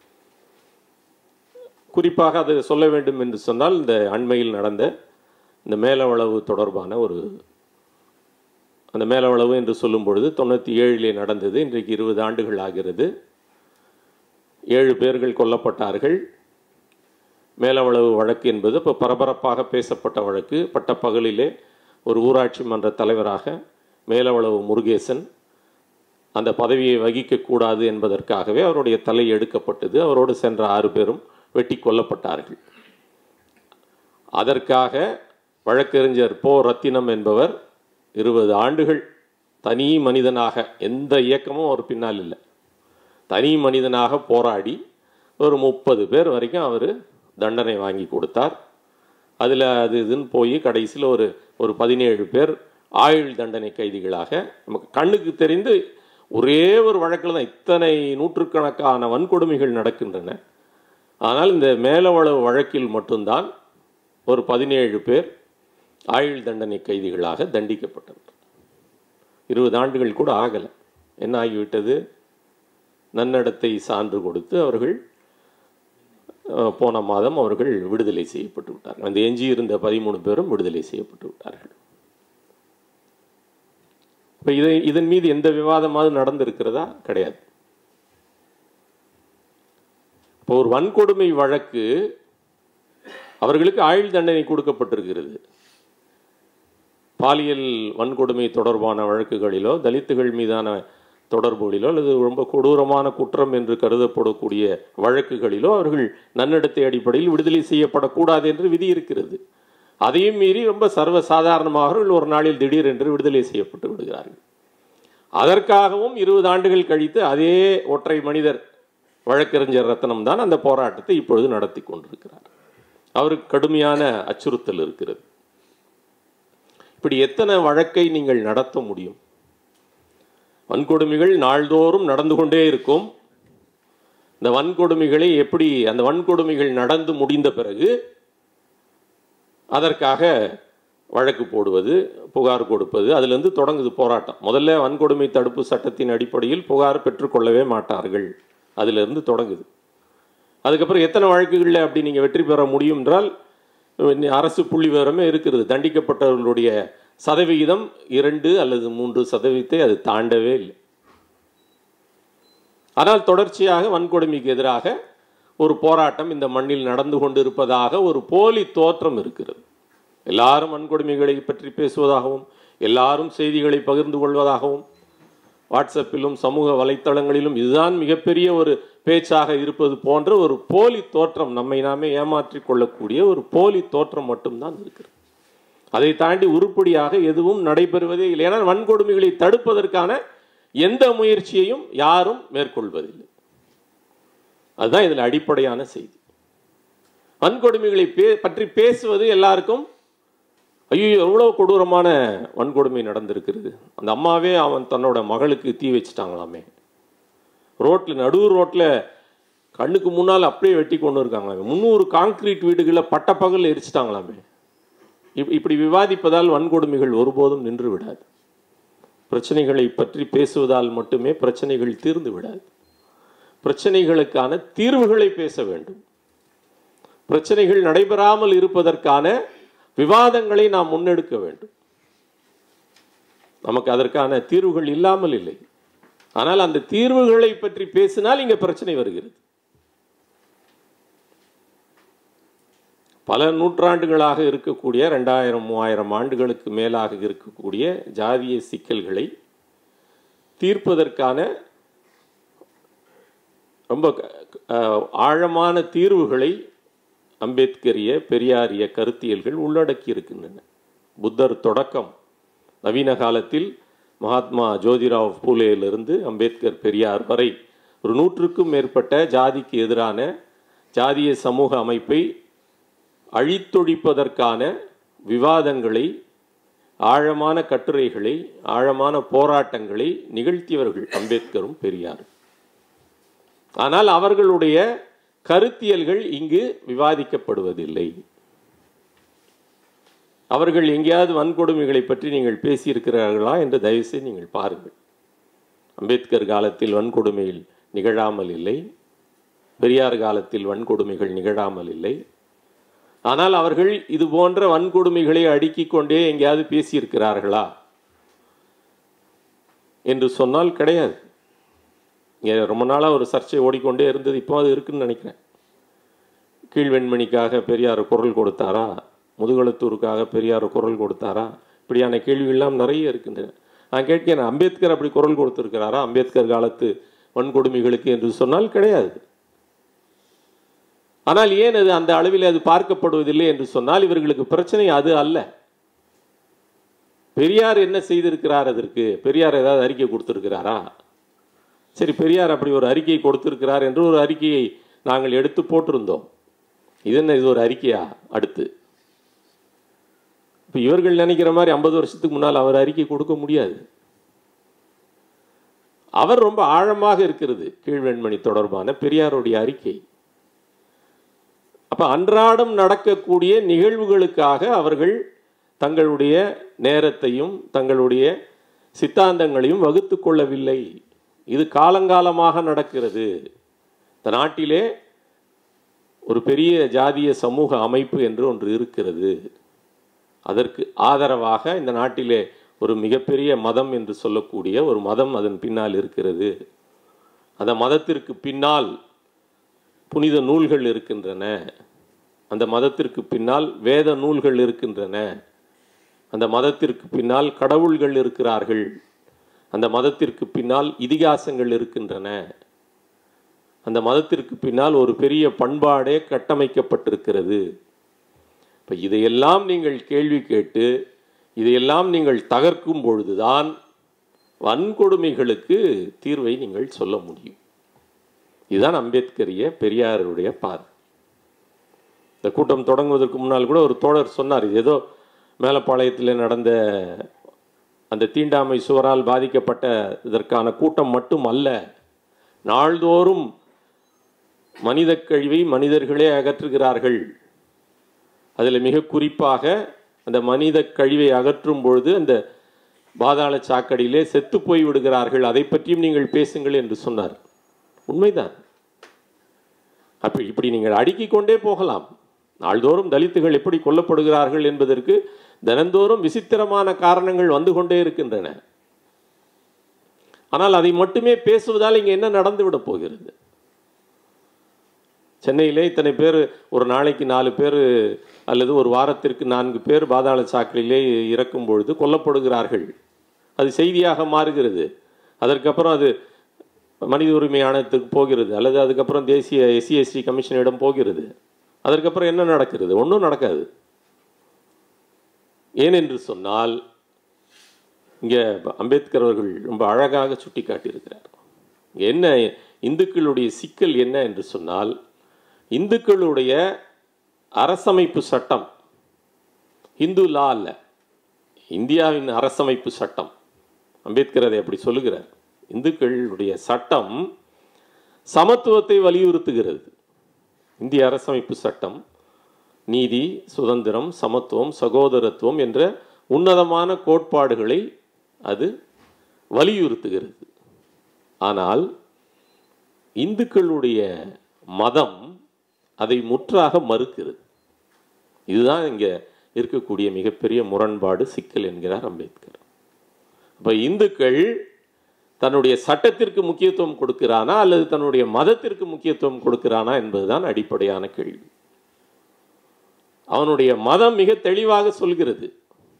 குறிப்பாக அதை சொல்ல வேண்டும் என்று சொன்னால் இந்த அண்மையில் நடந்த இந்த மேலவளவு தொடர்பான ஒரு அந்த மேலவளவு என்று சொல்லும் பொழுது தொண்ணூற்றி ஏழிலே நடந்தது இன்றைக்கு இருபது ஆண்டுகள் ஆகிறது ஏழு பேர்கள் கொல்லப்பட்டார்கள் மேலவளவு வழக்கு என்பது இப்போ பரபரப்பாக பேசப்பட்ட வழக்கு பட்ட பகலிலே ஒரு ஊராட்சி மன்ற தலைவராக மேலவளவு முருகேசன் அந்த பதவியை வகிக்கக்கூடாது என்பதற்காகவே அவருடைய தலை எடுக்கப்பட்டது அவரோடு சென்ற ஆறு பேரும் வெட்டி கொல்லப்பட்டார்கள் அதற்காக வழக்கறிஞர் போ ரத்தினம் என்பவர் இருபது ஆண்டுகள் தனி மனிதனாக எந்த இயக்கமும் அவர் பின்னால் இல்லை தனி மனிதனாக போராடி ஒரு முப்பது பேர் வரைக்கும் அவர் தண்டனை வாங்கி கொடுத்தார் அதில் அது இதுன்னு போய் கடைசியில் ஒரு ஒரு பதினேழு பேர் ஆயுள் தண்டனை கைதிகளாக நமக்கு கண்ணுக்கு தெரிந்து ஒரே ஒரு வழக்கில் தான் இத்தனை நூற்றுக்கணக்கான வன்கொடுமைகள் நடக்கின்றன ஆனால் இந்த மேலவளவு வழக்கில் மட்டும்தான் ஒரு பதினேழு பேர் ஆயுள் தண்டனை கைதிகளாக தண்டிக்கப்பட்டனர் இருபது ஆண்டுகள் கூட ஆகலை என்ன ஆகிவிட்டது நன்னடத்தை சான்று கொடுத்து அவர்கள் அஹ், போன மாதம் அவர்கள் விடுதலை செய்யப்பட்டு விட்டார்கள் அந்த எஞ்சியிருந்த பதிமூணு பேரும் விடுதலை செய்யப்பட்டு விட்டார்கள் இப்போ இதை இதன் மீது எந்த விவாதமாவது நடந்திருக்கிறதா கிடையாது இப்போ ஒரு வன்கொடுமை வழக்கு அவர்களுக்கு ஆயுள் தண்டனை கொடுக்கப்பட்டிருக்கிறது பாலியல் வன்கொடுமை தொடர்பான வழக்குகளிலோ தலித்துகள் மீதான தொடர்புகளிலோ அல்லது ரொம்ப கொடூரமான குற்றம் என்று கருதப்படக்கூடிய வழக்குகளிலோ அவர்கள் நன்னடத்தை அடிப்படையில் விடுதலை செய்யப்படக்கூடாது என்று விதி இருக்கிறது அதையும் மீறி ரொம்ப சர்வசாதாரணமாக அவர்கள் ஒரு நாளில் திடீரென்று விடுதலை செய்யப்பட்டு விடுகிறார்கள் அதற்காகவும் இருபது ஆண்டுகள் கழித்து அதே ஒற்றை மனிதர் வழக்கறிஞர் ரத்னம் தான் அந்த போராட்டத்தை இப்பொழுது நடத்தி கொண்டிருக்கிறார் அவருக்கு கடுமையான அச்சுறுத்தல் இருக்கிறது இப்படி எத்தனை வழக்கை நீங்கள் நடத்த முடியும் வன்கொடுமைகள் நாள்தோறும் நடந்து கொண்டே இருக்கும் இந்த வன்கொடுமைகளை எப்படி அந்த வன்கொடுமைகள் நடந்து முடிந்த பிறகு அதற்காக வழக்கு போடுவது புகார் கொடுப்பது அதிலிருந்து தொடங்குது போராட்டம் முதல்ல வன்கொடுமை தடுப்பு சட்டத்தின் அடிப்படையில் புகார் பெற்றுக்கொள்ளவே மாட்டார்கள் அதிலிருந்து தொடங்குது அதுக்கப்புறம் எத்தனை வழக்குகளில் அப்படி நீங்கள் வெற்றி பெற முடியும் என்றால் அரசு புள்ளி விவரமே இருக்கிறது தண்டிக்கப்பட்டவர்களுடைய சதவிகிதம் இரண்டு அல்லது மூன்று சதவீதத்தை அது தாண்டவே இல்லை ஆனால் தொடர்ச்சியாக வன்கொடுமைக்கு எதிராக ஒரு போராட்டம் இந்த மண்ணில் நடந்து கொண்டிருப்பதாக ஒரு போலி தோற்றம் இருக்கிறது எல்லாரும் வன்கொடுமைகளை பற்றி பேசுவதாகவும் எல்லாரும் செய்திகளை பகிர்ந்து கொள்வதாகவும் வாட்ஸ்அப்பிலும் சமூக வலைத்தளங்களிலும் இதுதான் மிகப்பெரிய ஒரு பேச்சாக இருப்பது போன்ற ஒரு போலி தோற்றம் நம்மை நாமே ஏமாற்றிக் கொள்ளக்கூடிய ஒரு போலி தோற்றம் மட்டும்தான் இருக்கிறது அதை தாண்டி உருப்படியாக எதுவும் நடைபெறுவதே இல்லை ஏன்னா வன்கொடுமைகளை தடுப்பதற்கான எந்த முயற்சியையும் யாரும் மேற்கொள்வதில்லை அதுதான் இதில் அடிப்படையான செய்தி வன்கொடுமைகளை பே பற்றி பேசுவது எல்லாருக்கும் ஐயோ எவ்வளோ கொடூரமான வன்கொடுமை நடந்திருக்கிறது அந்த அம்மாவே அவன் தன்னோட மகளுக்கு தீ வச்சுட்டாங்களாமே ரோட்டில் நடு ரோட்டில் கண்ணுக்கு முன்னால் அப்படியே வெட்டி கொண்டு இருக்காங்களாமே முந்நூறு காங்கிரீட் வீடுகளை பட்டப்பகல் எரிச்சிட்டாங்களாமே இப் இப்படி விவாதிப்பதால் வன்கொடுமைகள் ஒருபோதும் நின்று விடாது பிரச்சனைகளை பற்றி பேசுவதால் மட்டுமே பிரச்சனைகள் தீர்ந்து விடாது பிரச்சனைகளுக்கான தீர்வுகளை பேச வேண்டும் பிரச்சனைகள் நடைபெறாமல் இருப்பதற்கான விவாதங்களை நாம் முன்னெடுக்க வேண்டும் நமக்கு அதற்கான தீர்வுகள் இல்லாமல் இல்லை ஆனால் அந்த தீர்வுகளை பற்றி பேசினால் இங்க பிரச்சனை வருகிறது பல நூற்றாண்டுகளாக இருக்கக்கூடிய ரெண்டாயிரம் மூவாயிரம் ஆண்டுகளுக்கு மேலாக இருக்கக்கூடிய ஜாதிய சிக்கல்களை தீர்ப்பதற்கான ரொம்ப அஹ், ஆழமான தீர்வுகளை அம்பேத்கரிய பெரியாரிய கருத்தியல்கள் உள்ளடக்கி இருக்கின்றன புத்தர் தொடக்கம் நவீன காலத்தில் மகாத்மா ஜோதிராவ் பூலேயிலிருந்து அம்பேத்கர் பெரியார் வரை ஒரு நூற்றுக்கும் மேற்பட்ட ஜாதிக்கு எதிரான ஜாதிய சமூக அமைப்பை அழித்தொழிப்பதற்கான விவாதங்களை ஆழமான கட்டுரைகளை ஆழமான போராட்டங்களை நிகழ்த்தியவர்கள் அம்பேத்கரும் பெரியாரும் ஆனால் அவர்களுடைய கருத்தியல்கள் இங்கு விவாதிக்கப்படுவதில்லை அவர்கள் எங்கேயாவது வன்கொடுமைகளை பற்றி நீங்கள் பேசியிருக்கிறார்களா என்று தயவுசெய்து நீங்கள் பாருங்கள் அம்பேத்கர் காலத்தில் வன்கொடுமையில் நிகழாமல் இல்லை பெரியார் காலத்தில் வன்கொடுமைகள் நிகழாமல் இல்லை ஆனால் அவர்கள் இது போன்ற வன்கொடுமைகளை அடுக்கிக் கொண்டே எங்கேயாவது பேசியிருக்கிறார்களா என்று சொன்னால் கிடையாது இங்கே ரொம்ப நாளாக ஒரு சர்ச்சை ஓடிக்கொண்டே இருந்தது இப்போ அது இருக்குன்னு நினைக்கிறேன் கீழ்வெண்மணிக்காக பெரியார் குரல் கொடுத்தாரா முதுகலத்தூருக்காக பெரியார் குரல் கொடுத்தாரா இப்படியான கேள்விகள்லாம் நிறைய இருக்கின்றன நான் கேட்கிறேன் அம்பேத்கர் அப்படி குரல் கொடுத்திருக்கிறாரா அம்பேத்கர் காலத்து வன்கொடுமைகளுக்கு என்று சொன்னால் கிடையாது ஆனால் ஏன் அது அந்த அளவில் அது பார்க்கப்படுவதில்லை என்று சொன்னால் இவர்களுக்கு பிரச்சனை அது அல்ல பெரியார் என்ன செய்திருக்கிறார் அதற்கு பெரியார் ஏதாவது அறிக்கை கொடுத்திருக்கிறாரா சரி பெரியார் அப்படி ஒரு அறிக்கை கொடுத்திருக்கிறார் என்று ஒரு அறிக்கையை நாங்கள் எடுத்து போட்டிருந்தோம் இது என்ன இது ஒரு அறிக்கையா அடுத்து இப்போ இவர்கள் நினைக்கிற மாதிரி ஐம்பது வருஷத்துக்கு முன்னால் அவர் அறிக்கை கொடுக்க முடியாது அவர் ரொம்ப ஆழமாக இருக்கிறது கீழ்வெண்மணி தொடர்பான பெரியாருடைய அறிக்கை அப்ப அன்றாடம் நடக்கக்கூடிய நிகழ்வுகளுக்காக அவர்கள் தங்களுடைய நேரத்தையும் தங்களுடைய சித்தாந்தங்களையும் வகுத்து கொள்ளவில்லை இது காலங்காலமாக நடக்கிறது இந்த நாட்டிலே ஒரு பெரிய ஜாதிய சமூக அமைப்பு என்று ஒன்று இருக்கிறது அதற்கு ஆதரவாக இந்த நாட்டிலே ஒரு மிகப்பெரிய மதம் என்று சொல்லக்கூடிய ஒரு மதம் அதன் பின்னால் இருக்கிறது அந்த மதத்திற்கு பின்னால் புனித நூல்கள் இருக்கின்றன அந்த மதத்திற்கு பின்னால் வேத நூல்கள் இருக்கின்றன அந்த மதத்திற்கு பின்னால் கடவுள்கள் இருக்கிறார்கள் அந்த மதத்திற்கு பின்னால் இதிகாசங்கள் இருக்கின்றன அந்த மதத்திற்கு பின்னால் ஒரு பெரிய பண்பாடே கட்டமைக்கப்பட்டிருக்கிறது இப்போ இதையெல்லாம் நீங்கள் கேள்வி கேட்டு இதையெல்லாம் நீங்கள் தகர்க்கும் பொழுதுதான் வன்கொடுமைகளுக்கு தீர்வை நீங்கள் சொல்ல முடியும் இதுதான் அம்பேத்கரிய பெரியாருடைய பாதை இந்த கூட்டம் தொடங்குவதற்கு முன்னால் கூட ஒரு தோழர் சொன்னார் இது ஏதோ மேலப்பாளையத்தில் நடந்த அந்த தீண்டாமை சுவரால் பாதிக்கப்பட்ட இதற்கான கூட்டம் மட்டும் அல்ல நாள்தோறும் மனித கழிவை மனிதர்களே அகற்றுகிறார்கள் அதில் மிக குறிப்பாக அந்த மனித கழிவை அகற்றும் பொழுது அந்த பாதாள சாக்கடையிலே செத்து போய் விடுகிறார்கள் அதை பற்றியும் நீங்கள் பேசுங்கள் என்று சொன்னார் உண்மைதான் அப்ப இப்படி நீங்கள் அடுக்கிக் கொண்டே போகலாம் நாள்தோறும் தலித்துகள் எப்படி கொல்லப்படுகிறார்கள் என்பதற்கு தினந்தோறும் விசித்திரமான காரணங்கள் வந்து கொண்டே இருக்கின்றன ஆனால் அதை மட்டுமே பேசுவதால் இங்கே என்ன நடந்துவிட போகிறது சென்னையிலே இத்தனை பேர் ஒரு நாளைக்கு நாலு பேர் அல்லது ஒரு வாரத்திற்கு நான்கு பேர் பாதாள சாக்கடையிலே இறக்கும் பொழுது கொல்லப்படுகிறார்கள் அது செய்தியாக மாறுகிறது அதற்கப்புறம் அது மனித உரிமை ஆணையத்துக்கு போகிறது அல்லது அதுக்கப்புறம் தேசிய எஸ்சி எஸ்டி கமிஷனிடம் போகிறது அதற்கப்புறம் என்ன நடக்கிறது ஒன்றும் நடக்காது ஏனென்று சொன்னால் இங்கே அம்பேத்கர் அவர்கள் ரொம்ப அழகாக சுட்டி காட்டியிருக்கிறார் இங்கே என்ன இந்துக்களுடைய சிக்கல் என்ன என்று சொன்னால் இந்துக்களுடைய அரசமைப்பு சட்டம் இந்து லா அல்ல இந்தியாவின் அரசமைப்பு சட்டம் அம்பேத்கர் அதை அப்படி சொல்லுகிறார் இந்துக்களுடைய சட்டம் சமத்துவத்தை வலியுறுத்துகிறது இந்திய அரசமைப்பு சட்டம் நீதி சுதந்திரம் சமத்துவம் சகோதரத்துவம் என்ற உன்னதமான கோட்பாடுகளை அது வலியுறுத்துகிறது ஆனால் இந்துக்களுடைய மதம் அதை முற்றாக மறுக்கிறது இதுதான் இங்கே இருக்கக்கூடிய மிகப்பெரிய முரண்பாடு சிக்கல் என்கிறார் அம்பேத்கர் அப்போ இந்துக்கள் தன்னுடைய சட்டத்திற்கு முக்கியத்துவம் கொடுக்கிறானா அல்லது தன்னுடைய மதத்திற்கு முக்கியத்துவம் கொடுக்கிறானா என்பதுதான் அடிப்படையான கேள்வி அவனுடைய மதம் மிக தெளிவாக சொல்கிறது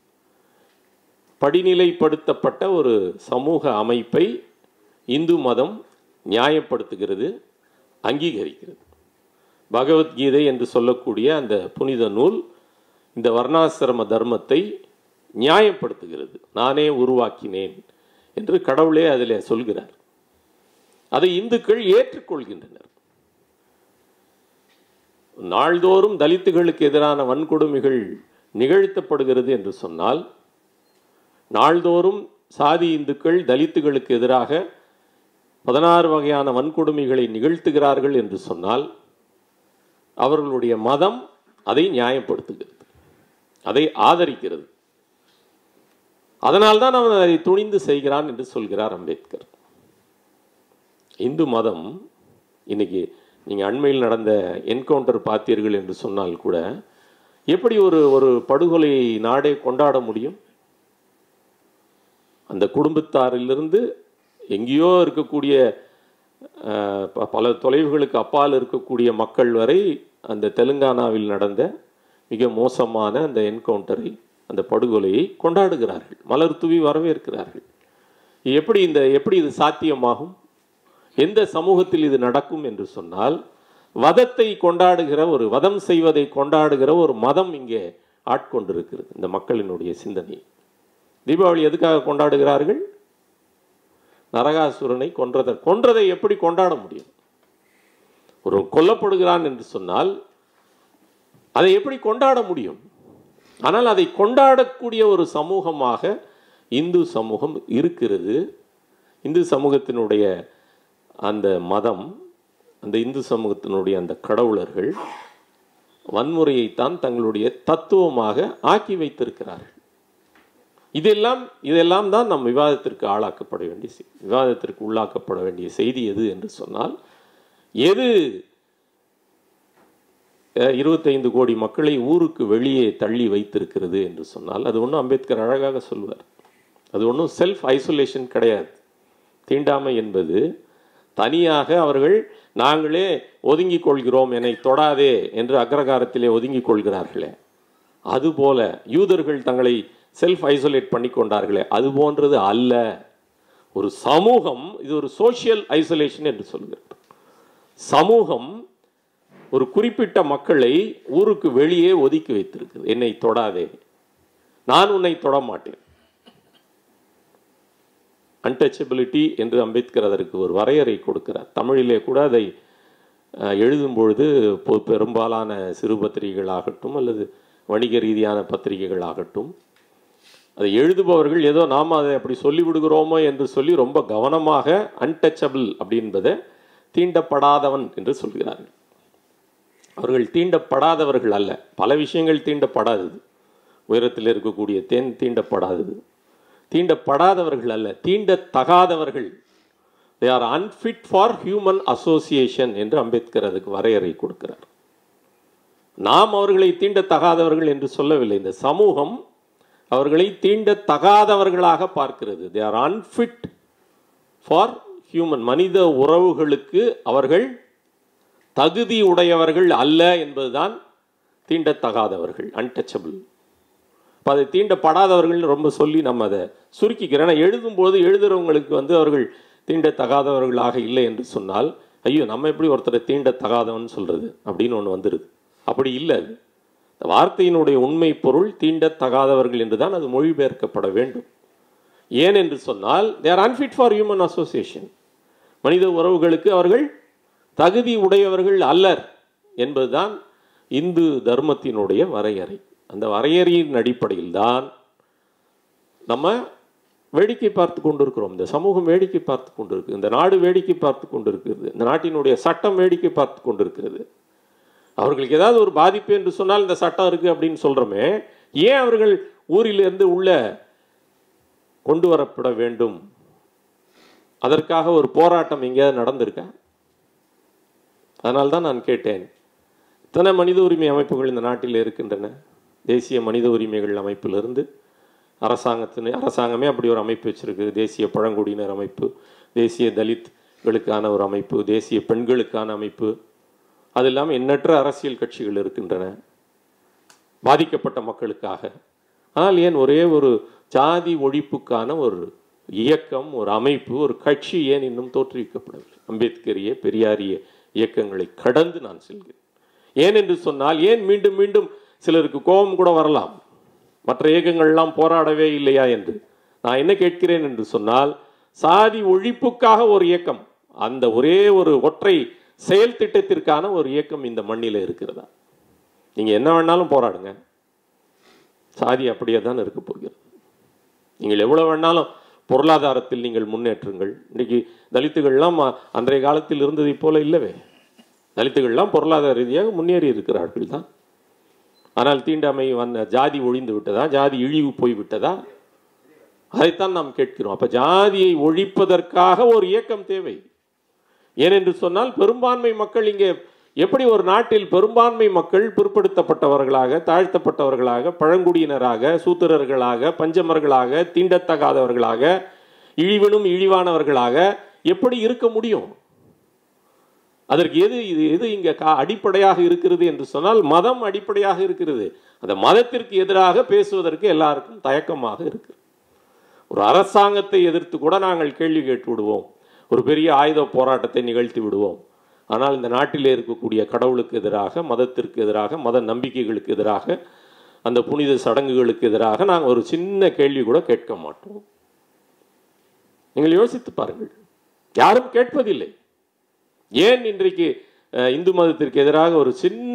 படிநிலைப்படுத்தப்பட்ட ஒரு சமூக அமைப்பை இந்து மதம் நியாயப்படுத்துகிறது அங்கீகரிக்கிறது பகவத்கீதை என்று சொல்லக்கூடிய அந்த புனித நூல் இந்த வர்ணாசிரம தர்மத்தை நியாயப்படுத்துகிறது நானே உருவாக்கினேன் என்று கடவுளே அதில் சொல்கிறார் அதை இந்துக்கள் ஏற்றுக்கொள்கின்றனர் நாள்தோறும் தலித்துகளுக்கு எதிரான வன்கொடுமைகள் நிகழ்த்தப்படுகிறது என்று சொன்னால் நாள்தோறும் சாதி இந்துக்கள் தலித்துகளுக்கு எதிராக பதினாறு வகையான வன்கொடுமைகளை நிகழ்த்துகிறார்கள் என்று சொன்னால் அவர்களுடைய மதம் அதை நியாயப்படுத்துகிறது அதை ஆதரிக்கிறது அதனால்தான் அவன் அதை துணிந்து செய்கிறான் என்று சொல்கிறார் அம்பேத்கர் இந்து மதம் இன்னைக்கு நீங்கள் அண்மையில் நடந்த என்கவுண்டர் பார்த்தீர்கள் என்று சொன்னால் கூட எப்படி ஒரு ஒரு படுகொலை நாடே கொண்டாட முடியும் அந்த குடும்பத்தாரிலிருந்து எங்கேயோ இருக்கக்கூடிய பல தொலைவுகளுக்கு அப்பால் இருக்கக்கூடிய மக்கள் வரை அந்த தெலுங்கானாவில் நடந்த மிக மோசமான அந்த என்கவுண்டரை அந்த படுகொலையை கொண்டாடுகிறார்கள் மலர் தூவி வரவேற்கிறார்கள் எப்படி இந்த எப்படி இது சாத்தியமாகும் எந்த சமூகத்தில் இது நடக்கும் என்று சொன்னால் வதத்தை கொண்டாடுகிற ஒரு வதம் செய்வதை கொண்டாடுகிற ஒரு மதம் இங்கே ஆட்கொண்டிருக்கிறது இந்த மக்களினுடைய சிந்தனை தீபாவளி எதுக்காக கொண்டாடுகிறார்கள் நரகாசுரனை கொன்றதை கொன்றதை எப்படி கொண்டாட முடியும் ஒரு கொல்லப்படுகிறான் என்று சொன்னால் அதை எப்படி கொண்டாட முடியும் ஆனால் அதை கொண்டாடக்கூடிய ஒரு சமூகமாக இந்து சமூகம் இருக்கிறது இந்து சமூகத்தினுடைய அந்த மதம் அந்த இந்து சமூகத்தினுடைய அந்த கடவுளர்கள் வன்முறையைத்தான் தங்களுடைய தத்துவமாக ஆக்கி வைத்திருக்கிறார்கள் இதெல்லாம் இதெல்லாம் தான் நம் விவாதத்திற்கு ஆளாக்கப்பட வேண்டிய செய்- விவாதத்திற்கு உள்ளாக்கப்பட வேண்டிய செய்தி எது என்று சொன்னால் எது அஹ், 25 கோடி மக்களை ஊருக்கு வெளியே தள்ளி வைத்திருக்கிறது என்று சொன்னால் அது ஒன்றும் அம்பேத்கர் அழகாக சொல்வார் அது ஒன்றும் செல்ஃப் ஐசோலேஷன் கிடையாது தீண்டாமை என்பது தனியாக அவர்கள் நாங்களே ஒதுங்கிக் கொள்கிறோம் என்னை தொடாதே என்று அக்ரகாரத்திலே ஒதுங்கிக் கொள்கிறார்களே அதுபோல யூதர்கள் தங்களை செல்ஃப் ஐசோலேட் பண்ணி கொண்டார்களே அது போன்றது அல்ல ஒரு சமூகம் இது ஒரு சோஷியல் ஐசோலேஷன் என்று சொல்கிறது சமூகம் ஒரு குறிப்பிட்ட மக்களை ஊருக்கு வெளியே ஒதுக்கி வைத்திருக்குது என்னை தொடாதே நான் உன்னை தொட மாட்டேன் அன்டச்சபிலிட்டி என்று அம்பேத்கர் அதற்கு ஒரு வரையறை கொடுக்கிறார் தமிழிலே கூட அதை அஹ், எழுதும் பொழுது பொ- பெரும்பாலான சிறு பத்திரிகைகளாகட்டும் அல்லது வணிக ரீதியான பத்திரிகைகளாகட்டும் அதை எழுதுபவர்கள் ஏதோ நாம் அதை அப்படி சொல்லி விடுகிறோமோ என்று சொல்லி ரொம்ப கவனமாக அன்டச்சபிள் அப்படின்பதை தீண்டப்படாதவன் என்று சொல்கிறார்கள் அவர்கள் தீண்டப்படாதவர்கள் அல்ல பல விஷயங்கள் தீண்டப்படாதது உயரத்தில் இருக்கக்கூடிய தேன் தீண்டப்படாதது தீண்டப்படாதவர்கள் அல்ல தீண்டத்தகாதவர்கள் they are unfit for human association என்று அம்பேத்கர் அதுக்கு வரையறை கொடுக்கிறார் நாம் அவர்களை தீண்டத்தகாதவர்கள் என்று சொல்லவில்லை இந்த சமூகம் அவர்களை தீண்டத்தகாதவர்களாக பார்க்கிறது they are unfit for human மனித உறவுகளுக்கு அவர்கள் தகுதி உடையவர்கள் அல்ல என்பதுதான் தீண்டத்தகாதவர்கள் அன்டச்சபிள் இப்போ அதை தீண்டப்படாதவர்கள்னு ரொம்ப சொல்லி நம்ம அதை சுருக்கிக்கிறேன் ஆனால் எழுதும்போது எழுதுறவங்களுக்கு வந்து அவர்கள் தீண்டத்தகாதவர்களாக இல்லை என்று சொன்னால் ஐயோ நம்ம எப்படி ஒருத்தரை தீண்டத்தகாதவன் சொல்றது அப்படின்னு ஒன்று வந்துடுது அப்படி இல்லை அது இந்த வார்த்தையினுடைய உண்மை பொருள் தீண்டத்தகாதவர்கள் என்று தான் அது மொழிபெயர்க்கப்பட வேண்டும் ஏன் என்று சொன்னால் they're unfit for human association மனித உறவுகளுக்கு அவர்கள் தகுதி உடையவர்கள் அல்லர் என்பதுதான் இந்து தர்மத்தினுடைய வரையறை அந்த வரையறையின் அடிப்படையில் தான் நம்ம வேடிக்கை பார்த்து கொண்டிருக்கிறோம் இந்த சமூகம் வேடிக்கை பார்த்து கொண்டிருக்கு இந்த நாடு வேடிக்கை பார்த்து கொண்டிருக்கிறது இந்த நாட்டினுடைய சட்டம் வேடிக்கை பார்த்து கொண்டிருக்கிறது அவர்களுக்கு ஏதாவது ஒரு பாதிப்பு என்று சொன்னால் இந்த சட்டம் இருக்கு அப்படின்னு சொல்றோமே ஏன் அவர்கள் ஊரிலிருந்து உள்ள கொண்டு வரப்பட வேண்டும் அதற்காக ஒரு போராட்டம் எங்கேயாவது நடந்திருக்கா அதனால்தான் நான் கேட்டேன் இத்தனை மனித உரிமை அமைப்புகள் இந்த நாட்டில் இருக்கின்றன தேசிய மனித உரிமைகள் அமைப்பிலிருந்து அரசாங்கத்தின் அரசாங்கமே அப்படி ஒரு அமைப்பு வச்சிருக்கு தேசிய பழங்குடியினர் அமைப்பு தேசிய தலித்களுக்கான ஒரு அமைப்பு தேசிய பெண்களுக்கான அமைப்பு அது இல்லாமல் எண்ணற்ற அரசியல் கட்சிகள் இருக்கின்றன பாதிக்கப்பட்ட மக்களுக்காக ஆனால் ஏன் ஒரே ஒரு ஜாதி ஒழிப்புக்கான ஒரு இயக்கம் ஒரு அமைப்பு ஒரு கட்சி ஏன் இன்னும் தோற்றுவிக்கப்படவில்லை அம்பேத்கரிய பெரியாரிய இயக்கங்களை கடந்து நான் செல்கிறேன் ஏன் என்று சொன்னால் ஏன் மீண்டும் மீண்டும் சிலருக்கு கோபம் கூட வரலாம் மற்ற இயக்கங்கள்லாம் போராடவே இல்லையா என்று நான் என்ன கேட்கிறேன் என்று சொன்னால் சாதி ஒழிப்புக்காக ஒரு இயக்கம் அந்த ஒரே ஒரு ஒற்றை செயல் திட்டத்திற்கான ஒரு இயக்கம் இந்த மண்ணில் இருக்கிறதா நீங்க என்ன வேணாலும் போராடுங்க சாதி அப்படியே தான் இருக்க போகிறது நீங்கள் எவ்வளவு வேணாலும் பொருளாதாரத்தில் நீங்கள் முன்னேற்றுங்கள் இன்னைக்கு தலித்துகள்லாம் அ- அன்றைய காலத்தில் இருந்ததைப் போல இல்லவே தலித்துகள்லாம் பொருளாதார ரீதியாக முன்னேறி இருக்கிறார்கள் தான் ஆனால் தீண்டாமை வந்த ஜாதி ஒழிந்து விட்டதா ஜாதி இழிவு போய் விட்டதா அதைத்தான் நாம் கேட்கிறோம் அப்ப ஜாதியை ஒழிப்பதற்காக ஒரு இயக்கம் தேவை ஏனென்று சொன்னால் பெரும்பான்மை மக்கள் இங்கே எப்படி ஒரு நாட்டில் பெரும்பான்மை மக்கள் பிற்படுத்தப்பட்டவர்களாக தாழ்த்தப்பட்டவர்களாக பழங்குடியினராக சூத்திரர்களாக பஞ்சமர்களாக தீண்டத்தகாதவர்களாக இழிவனும் இழிவானவர்களாக எப்படி இருக்க முடியும் அதற்கு எது இது எது இங்க கா- அடிப்படையாக இருக்கிறது என்று சொன்னால் மதம் அடிப்படையாக இருக்கிறது அந்த மதத்திற்கு எதிராக பேசுவதற்கு எல்லாருக்கும் தயக்கமாக இருக்கு ஒரு அரசாங்கத்தை எதிர்த்து கூட நாங்கள் கேள்வி கேட்டு விடுவோம் ஒரு பெரிய ஆயுத போராட்டத்தை நிகழ்த்தி விடுவோம் ஆனால் இந்த நாட்டிலே இருக்கக்கூடிய கடவுளுக்கு எதிராக மதத்திற்கு எதிராக மத நம்பிக்கைகளுக்கு எதிராக அந்த புனித சடங்குகளுக்கு எதிராக நாங்கள் ஒரு சின்ன கேள்வி கூட கேட்க மாட்டோம் நீங்கள் யோசித்து பாருங்கள் யாரும் கேட்பதில்லை ஏன் இன்றைக்கு அஹ், இந்து மதத்திற்கு எதிராக ஒரு சின்ன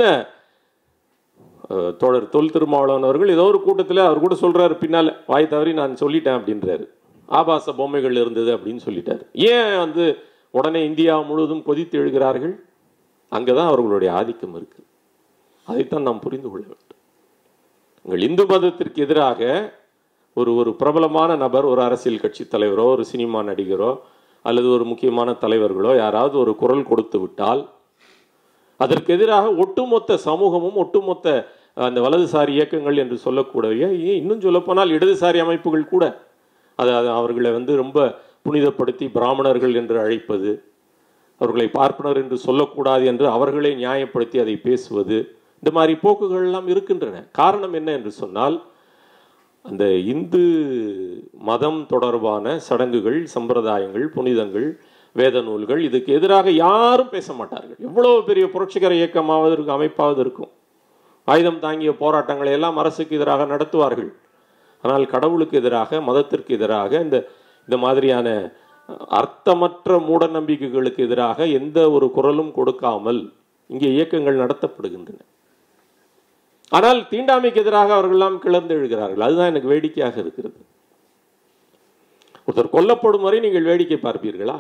அஹ், தோழர் தொல் திருமாவளவன் அவர்கள் ஏதோ ஒரு கூட்டத்தில் அவர் கூட சொல்றாரு பின்னால் வாய் தவறி நான் சொல்லிட்டேன் அப்படின்றாரு ஆபாச பொம்மைகள் இருந்தது அப்படின்னு சொல்லிட்டாரு ஏன் வந்து உடனே இந்தியா முழுவதும் கொதித்து எழுகிறார்கள் அங்கே தான் அவர்களுடைய ஆதிக்கம் இருக்கு அதைத்தான் நாம் புரிந்து கொள்ள வேண்டும் உங்கள் இந்து மதத்திற்கு எதிராக ஒரு ஒரு பிரபலமான நபர் ஒரு அரசியல் கட்சி தலைவரோ ஒரு சினிமா நடிகரோ அல்லது ஒரு முக்கியமான தலைவர்களோ யாராவது ஒரு குரல் கொடுத்து விட்டால் அதற்கு எதிராக ஒட்டுமொத்த சமூகமும் ஒட்டுமொத்த அந்த வலதுசாரி இயக்கங்கள் என்று சொல்லக்கூடிய ஏன் இன்னும் சொல்லப்போனால் இடதுசாரி அமைப்புகள் கூட அது அது அவர்களை வந்து ரொம்ப புனிதப்படுத்தி பிராமணர்கள் என்று அழைப்பது அவர்களை பார்ப்பனர் என்று சொல்லக்கூடாது என்று அவர்களே நியாயப்படுத்தி அதை பேசுவது இந்த மாதிரி போக்குகள் எல்லாம் இருக்கின்றன காரணம் என்ன என்று சொன்னால் அந்த இந்து மதம் தொடர்பான சடங்குகள் சம்பிரதாயங்கள் புனிதங்கள் வேத நூல்கள் இதுக்கு எதிராக யாரும் பேச மாட்டார்கள் எவ்வளவு பெரிய புரட்சிகர இயக்கமாவது இருக்கும் அமைப்பாவது இருக்கும் ஆயுதம் தாங்கிய போராட்டங்களை எல்லாம் அரசுக்கு எதிராக நடத்துவார்கள் ஆனால் கடவுளுக்கு எதிராக மதத்திற்கு எதிராக இந்த இந்த மாதிரியான அர்த்தமற்ற மூட நம்பிக்கைகளுக்கு எதிராக எந்த ஒரு குரலும் கொடுக்காமல் இங்கே இயக்கங்கள் நடத்தப்படுகின்றன ஆனால் தீண்டாமைக்கு எதிராக அவர்கள் எல்லாம் கிளர்ந்து எழுகிறார்கள் அதுதான் எனக்கு வேடிக்கையாக இருக்கிறது ஒருத்தர் கொல்லப்படும் வரை நீங்கள் வேடிக்கை பார்ப்பீர்களா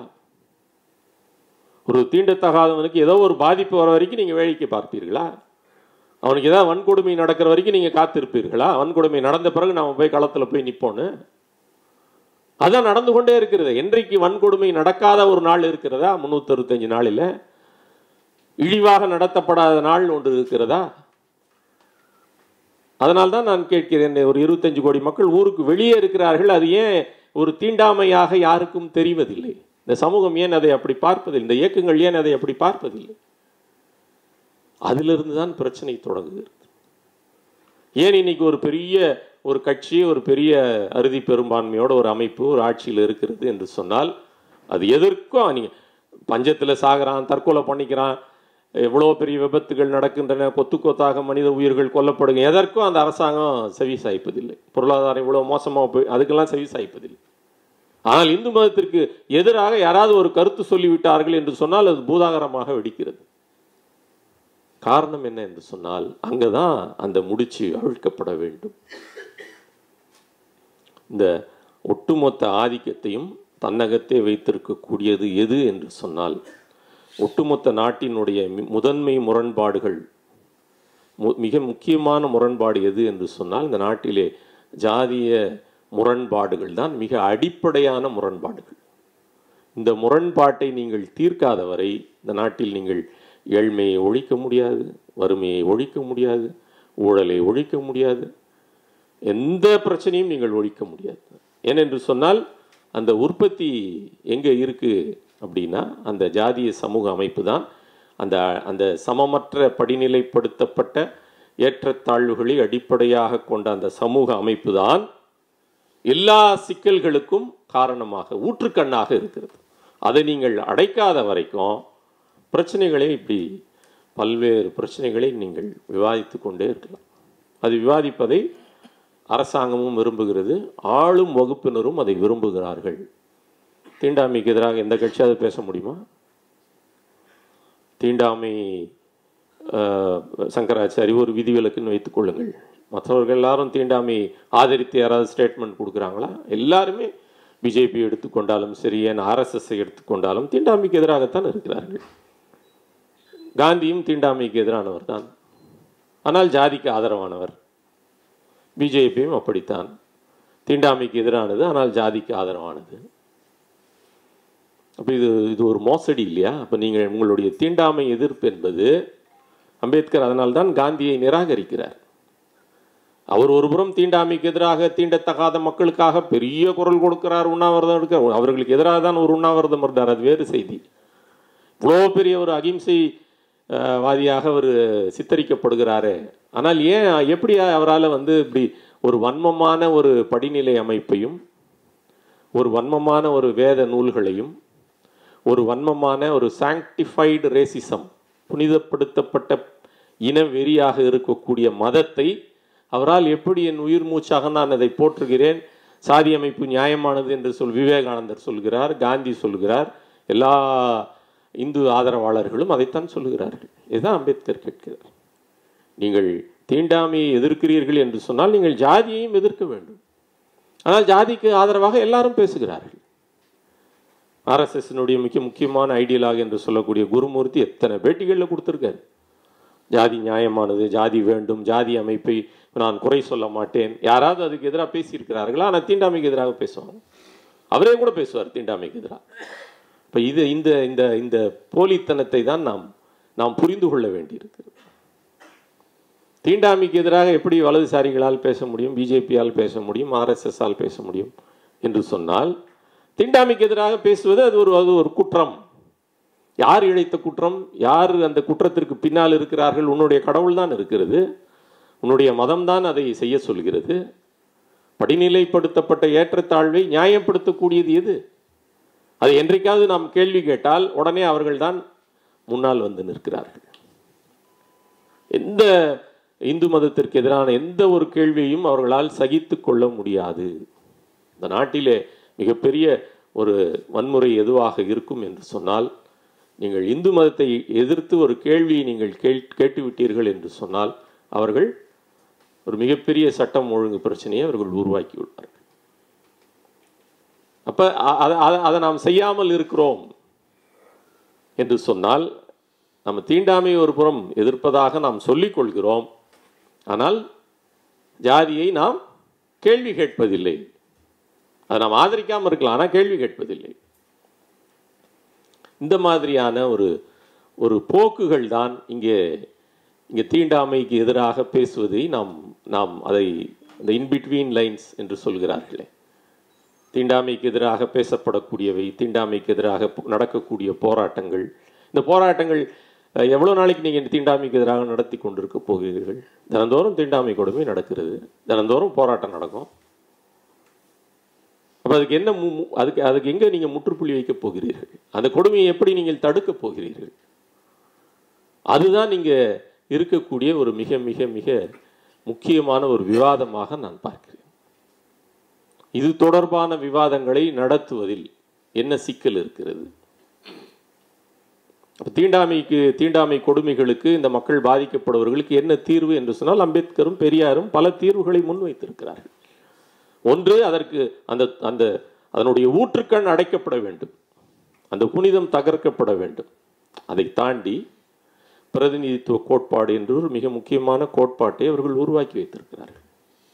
ஒரு தீண்டத்தகாதவனுக்கு ஏதோ ஒரு பாதிப்பு வர வரைக்கும் நீங்க வேடிக்கை பார்ப்பீர்களா அவனுக்கு ஏதாவது வன்கொடுமை நடக்கிற வரைக்கும் நீங்க காத்திருப்பீர்களா வன்கொடுமை நடந்த பிறகு நாம போய் களத்துல போய் நிப்போன்னு அதான் நடந்து கொண்டே இருக்கிறது என்றைக்கு வன்கொடுமை நடக்காத ஒரு நாள் இருக்கிறதா முன்னூத்தி அறுபத்தஞ்சு நாளில் இழிவாக நடத்தப்படாத நாள் ஒன்று இருக்கிறதா அதனால்தான் நான் கேட்கிறேன் ஒரு இருபத்தஞ்சு கோடி மக்கள் ஊருக்கு வெளியே இருக்கிறார்கள் அது ஏன் ஒரு தீண்டாமையாக யாருக்கும் தெரிவதில்லை இந்த சமூகம் ஏன் அதை அப்படி பார்ப்பதில்லை இந்த இயக்கங்கள் ஏன் அதை அப்படி பார்ப்பதில்லை அதிலிருந்து தான் பிரச்சனை தொடங்குகிறது ஏன் இன்னைக்கு ஒரு பெரிய ஒரு கட்சி ஒரு பெரிய அறுதி பெரும்பான்மையோட ஒரு அமைப்பு ஒரு ஆட்சியில் இருக்கிறது என்று சொன்னால் அது எதற்கும் நீங்க பஞ்சத்தில் சாகிறான் தற்கொலை பண்ணிக்கிறான் எவ்வளோ பெரிய விபத்துகள் நடக்கின்றன கொத்து கொத்தாக மனித உயிர்கள் கொல்லப்படுங்க எதற்கும் அந்த அரசாங்கம் செவி சாய்ப்பதில்லை பொருளாதாரம் இவ்வளோ மோசமாக போய் அதுக்கெல்லாம் செவி சாய்ப்பதில்லை ஆனால் இந்து மதத்திற்கு எதிராக யாராவது ஒரு கருத்து சொல்லிவிட்டார்கள் என்று சொன்னால் அது பூதாகரமாக வெடிக்கிறது காரணம் என்ன என்று சொன்னால் அங்கதான் அந்த முடிச்சு அவிழ்க்கப்பட வேண்டும் இந்த ஒட்டுமொத்த ஆதிக்கத்தையும் தன்னகத்தே வைத்திருக்கக்கூடியது எது என்று சொன்னால் ஒட்டுமொத்த நாட்டினுடைய மி- முதன்மை முரண்பாடுகள் மு- மிக முக்கியமான முரண்பாடு எது என்று சொன்னால் இந்த நாட்டிலே ஜாதிய முரண்பாடுகள் தான் மிக அடிப்படையான முரண்பாடுகள் இந்த முரண்பாட்டை நீங்கள் தீர்க்காத வரை இந்த நாட்டில் நீங்கள் ஏழ்மையை ஒழிக்க முடியாது வறுமையை ஒழிக்க முடியாது ஊழலை ஒழிக்க முடியாது எந்த பிரச்சனையும் நீங்கள் ஒழிக்க முடியாது ஏனென்று சொன்னால் அந்த உற்பத்தி எங்கே இருக்கு அப்படின்னா அந்த ஜாதிய சமூக அமைப்பு தான் அந்த அந்த சமமற்ற படிநிலைப்படுத்தப்பட்ட ஏற்றத்தாழ்வுகளை அடிப்படையாக கொண்ட அந்த சமூக அமைப்பு தான் எல்லா சிக்கல்களுக்கும் காரணமாக ஊற்றுக்கண்ணாக இருக்கிறது அதை நீங்கள் அடைக்காத வரைக்கும் பிரச்சனைகளை இப்படி பல்வேறு பிரச்சனைகளை நீங்கள் விவாதித்து கொண்டே இருக்கலாம் அது விவாதிப்பதை அரசாங்கமும் விரும்புகிறது ஆளும் வகுப்பினரும் அதை விரும்புகிறார்கள் தீண்டாமைக்கு எதிராக எந்த கட்சியாவது பேச முடியுமா தீண்டாமை அஹ், சங்கராச்சாரி ஒரு விதிவிலக்குன்னு வைத்துக் கொள்ளுங்கள் மற்றவர்கள் எல்லாரும் தீண்டாமை ஆதரித்து யாராவது ஸ்டேட்மெண்ட் கொடுக்குறாங்களா எல்லாருமே பிஜேபி எடுத்துக்கொண்டாலும் சரி ஏன் ஆர்எஸ்எஸ்ஐ எடுத்துக்கொண்டாலும் தீண்டாமைக்கு எதிராகத்தான் இருக்கிறார்கள் காந்தியும் தீண்டாமைக்கு எதிரானவர் தான் ஆனால் ஜாதிக்கு ஆதரவானவர் பிஜேபியும் அப்படித்தான் தீண்டாமைக்கு எதிரானது ஆனால் ஜாதிக்கு ஆதரவானது அப்போ இது இது ஒரு மோசடி இல்லையா அப்போ நீங்கள் உங்களுடைய தீண்டாமை எதிர்ப்பு என்பது அம்பேத்கர் அதனால்தான் காந்தியை நிராகரிக்கிறார் அவர் ஒருபுறம் தீண்டாமைக்கு எதிராக தீண்டத்தகாத மக்களுக்காக பெரிய குரல் கொடுக்கிறார் உண்ணாவிரதம் எடுக்க அவர்களுக்கு எதிராக தான் ஒரு உண்ணாவிரதம் இருந்தார் அது வேறு செய்தி இவ்வளோ பெரிய ஒரு அகிம்சை அஹ், வாதியாக அவர் சித்தரிக்கப்படுகிறாரே ஆனால் ஏன் எப்படி அவரால் வந்து இப்படி ஒரு வன்மமான ஒரு படிநிலை அமைப்பையும் ஒரு வன்மமான ஒரு வேத நூல்களையும் ஒரு வன்மமான ஒரு சாங்டிஃபைடு ரேசிசம் புனிதப்படுத்தப்பட்ட இன வெறியாக இருக்கக்கூடிய மதத்தை அவரால் எப்படி என் உயிர் மூச்சாக நான் அதை போற்றுகிறேன் சாதி அமைப்பு நியாயமானது என்று சொல் விவேகானந்தர் சொல்கிறார் காந்தி சொல்கிறார் எல்லா இந்து ஆதரவாளர்களும் அதைத்தான் சொல்கிறார்கள் இதுதான் அம்பேத்கர் கேட்கிறார் நீங்கள் தீண்டாமையை எதிர்க்கிறீர்கள் என்று சொன்னால் நீங்கள் ஜாதியையும் எதிர்க்க வேண்டும் ஆனால் ஜாதிக்கு ஆதரவாக எல்லாரும் பேசுகிறார்கள் ஆர்எஸ்எஸ்னுடைய மிக முக்கியமான ஐடியலாக என்று சொல்லக்கூடிய குருமூர்த்தி எத்தனை பேட்டிகளில் கொடுத்துருக்காரு ஜாதி நியாயமானது ஜாதி வேண்டும் ஜாதி அமைப்பை நான் குறை சொல்ல மாட்டேன் யாராவது அதுக்கு எதிராக பேசியிருக்கிறார்களா ஆனால் தீண்டாமைக்கு எதிராக பேசுவாங்க அவரே கூட பேசுவார் தீண்டாமைக்கு எதிராக இப்போ இது இந்த இந்த இந்த போலித்தனத்தை தான் நாம் நாம் புரிந்து கொள்ள வேண்டியிருக்கிறது தீண்டாமைக்கு எதிராக எப்படி வலதுசாரிகளால் பேச முடியும் பிஜேபியால் பேச முடியும் ஆர்எஸ்எஸ்ஸால் பேச முடியும் என்று சொன்னால் தீண்டாமைக்கு எதிராக பேசுவது அது ஒரு அது ஒரு குற்றம் யார் இழைத்த குற்றம் யார் அந்த குற்றத்திற்கு பின்னால் இருக்கிறார்கள் உன்னுடைய கடவுள் தான் இருக்கிறது உன்னுடைய மதம் தான் அதை செய்ய சொல்கிறது படிநிலைப்படுத்தப்பட்ட ஏற்றத்தாழ்வை நியாயப்படுத்தக்கூடியது எது அதை என்றைக்காவது நாம் கேள்வி கேட்டால் உடனே அவர்கள்தான் முன்னால் வந்து நிற்கிறார்கள் எந்த இந்து மதத்திற்கு எதிரான எந்த ஒரு கேள்வியையும் அவர்களால் சகித்து கொள்ள முடியாது இந்த நாட்டிலே மிகப்பெரிய ஒரு வன்முறை எதுவாக இருக்கும் என்று சொன்னால் நீங்கள் இந்து மதத்தை எதிர்த்து ஒரு கேள்வியை நீங்கள் கேள் கேட்டுவிட்டீர்கள் என்று சொன்னால் அவர்கள் ஒரு மிகப்பெரிய சட்டம் ஒழுங்கு பிரச்சனையை அவர்கள் உருவாக்கி விடுவார்கள் அப்ப அ- அத- அத- அதை நாம் செய்யாமல் இருக்கிறோம் என்று சொன்னால் நம்ம தீண்டாமை ஒரு புறம் எதிர்ப்பதாக நாம் சொல்லிக் கொள்கிறோம் ஆனால் ஜாதியை நாம் கேள்வி கேட்பதில்லை அதை நாம் ஆதரிக்காமல் இருக்கலாம் ஆனால் கேள்வி கேட்பதில்லை இந்த மாதிரியான ஒரு ஒரு போக்குகள் தான் இங்கே இங்கே தீண்டாமைக்கு எதிராக பேசுவதை நாம் நாம் அதை இந்த இன்பிட்வீன் லைன்ஸ் என்று சொல்கிறார்களே தீண்டாமைக்கு எதிராக பேசப்படக்கூடியவை தீண்டாமைக்கு எதிராக போ- நடக்கக்கூடிய போராட்டங்கள் இந்த போராட்டங்கள் அஹ், எவ்வளவு நாளைக்கு நீங்கள் தீண்டாமைக்கு எதிராக நடத்தி கொண்டிருக்க போகிறீர்கள் தினந்தோறும் தீண்டாமை கொடுமை நடக்கிறது தினந்தோறும் போராட்டம் நடக்கும் அப்போ அதுக்கு என்ன மு- மு- அதுக்கு அதுக்கு எங்கே நீங்கள் முற்றுப்புள்ளி வைக்கப் போகிறீர்கள் அந்த கொடுமையை எப்படி நீங்கள் தடுக்கப் போகிறீர்கள் அதுதான் இங்கே இருக்கக்கூடிய ஒரு மிக மிக மிக முக்கியமான ஒரு விவாதமாக நான் பார்க்கிறேன் இது தொடர்பான விவாதங்களை நடத்துவதில் என்ன சிக்கல் இருக்கிறது அப்ப தீண்டாமைக்கு தீண்டாமை கொடுமைகளுக்கு இந்த மக்கள் பாதிக்கப்படுபவர்களுக்கு என்ன தீர்வு என்று சொன்னால் அம்பேத்கரும் பெரியாரும் பல தீர்வுகளை முன்வைத்திருக்கிறார்கள் ஒன்று அதற்கு அந்த அந்த அதனுடைய ஊற்றுக்கண் அடைக்கப்பட வேண்டும் அந்த புனிதம் தகர்க்கப்பட வேண்டும் அதை தாண்டி பிரதிநிதித்துவ கோட்பாடு என்று ஒரு மிக முக்கியமான கோட்பாட்டை அவர்கள் உருவாக்கி வைத்திருக்கிறார்கள்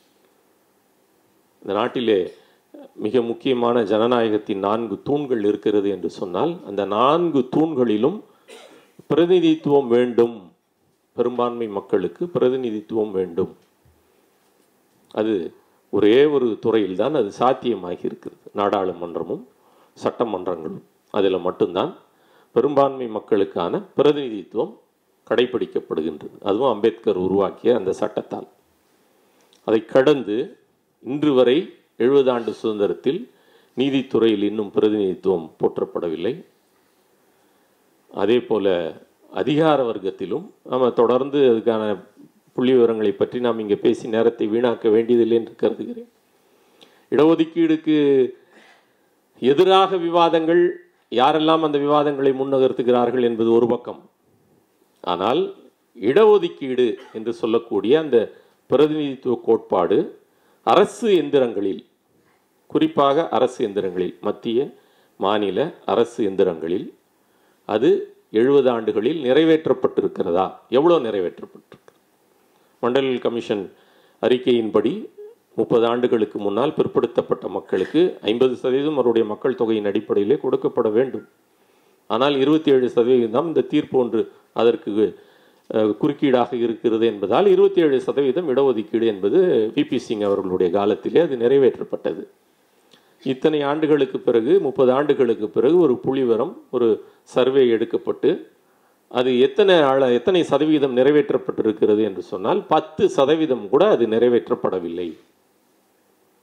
இந்த நாட்டிலே மிக முக்கியமான ஜனநாயகத்தின் நான்கு தூண்கள் இருக்கிறது என்று சொன்னால் அந்த நான்கு தூண்களிலும் பிரதிநிதித்துவம் வேண்டும் பெரும்பான்மை மக்களுக்கு பிரதிநிதித்துவம் வேண்டும் அது ஒரே ஒரு துறையில் தான் அது சாத்தியமாகி இருக்கிறது நாடாளுமன்றமும் சட்டமன்றங்களும் அதில் மட்டும்தான் பெரும்பான்மை மக்களுக்கான பிரதிநிதித்துவம் கடைபிடிக்கப்படுகின்றது அதுவும் அம்பேத்கர் உருவாக்கிய அந்த சட்டத்தால் அதை கடந்து இன்று வரை எழுபது ஆண்டு சுதந்திரத்தில் நீதித்துறையில் இன்னும் பிரதிநிதித்துவம் போற்றப்படவில்லை அதே போல அதிகார வர்க்கத்திலும் நம்ம தொடர்ந்து அதுக்கான புள்ளி விவரங்களை பற்றி நாம் இங்கே பேசி நேரத்தை வீணாக்க வேண்டியதில்லை என்று கருதுகிறேன் இடஒதுக்கீடுக்கு எதிராக விவாதங்கள் யாரெல்லாம் அந்த விவாதங்களை முன்னகர்த்துகிறார்கள் என்பது ஒரு பக்கம் ஆனால் இடஒதுக்கீடு என்று சொல்லக்கூடிய அந்த பிரதிநிதித்துவ கோட்பாடு அரசு எந்திரங்களில் குறிப்பாக அரசு எந்திரங்களில் மத்திய மாநில அரசு எந்திரங்களில் அது எழுபது ஆண்டுகளில் நிறைவேற்றப்பட்டிருக்கிறதா எவ்வளோ நிறைவேற்றப்பட்டிருக்கு மண்டல் கமிஷன் அறிக்கையின்படி முப்பது ஆண்டுகளுக்கு முன்னால் பிற்படுத்தப்பட்ட மக்களுக்கு ஐம்பது சதவீதம் அவருடைய மக்கள் தொகையின் அடிப்படையிலே கொடுக்கப்பட வேண்டும் ஆனால் இருபத்தி ஏழு சதவீதம் இந்த தீர்ப்பு ஒன்று அதற்கு அஹ், குறுக்கீடாக இருக்கிறது என்பதால் இருபத்தி ஏழு சதவீதம் இடஒதுக்கீடு என்பது விபி சிங் அவர்களுடைய காலத்திலே அது நிறைவேற்றப்பட்டது இத்தனை ஆண்டுகளுக்கு பிறகு முப்பது ஆண்டுகளுக்கு பிறகு ஒரு புள்ளிவரம் ஒரு சர்வே எடுக்கப்பட்டு அது எத்தனை ஆள எத்தனை சதவீதம் நிறைவேற்றப்பட்டிருக்கிறது என்று சொன்னால் பத்து சதவீதம் கூட அது நிறைவேற்றப்படவில்லை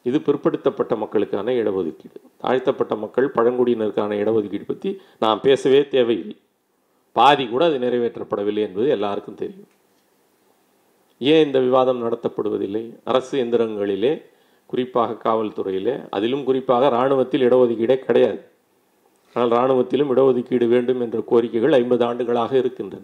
இது பிற்படுத்தப்பட்ட மக்களுக்கான இடஒதுக்கீடு தாழ்த்தப்பட்ட மக்கள் பழங்குடியினருக்கான இடஒதுக்கீடு பற்றி நான் பேசவே தேவையில்லை பாதி கூட அது நிறைவேற்றப்படவில்லை என்பது எல்லாருக்கும் தெரியும் ஏன் இந்த விவாதம் நடத்தப்படுவதில்லை அரசு எந்திரங்களிலே குறிப்பாக காவல்துறையிலே அதிலும் குறிப்பாக இராணுவத்தில் இடஒதுக்கீடே கிடையாது ஆனால் இராணுவத்திலும் இடஒதுக்கீடு வேண்டும் என்ற கோரிக்கைகள் ஐம்பது ஆண்டுகளாக இருக்கின்றன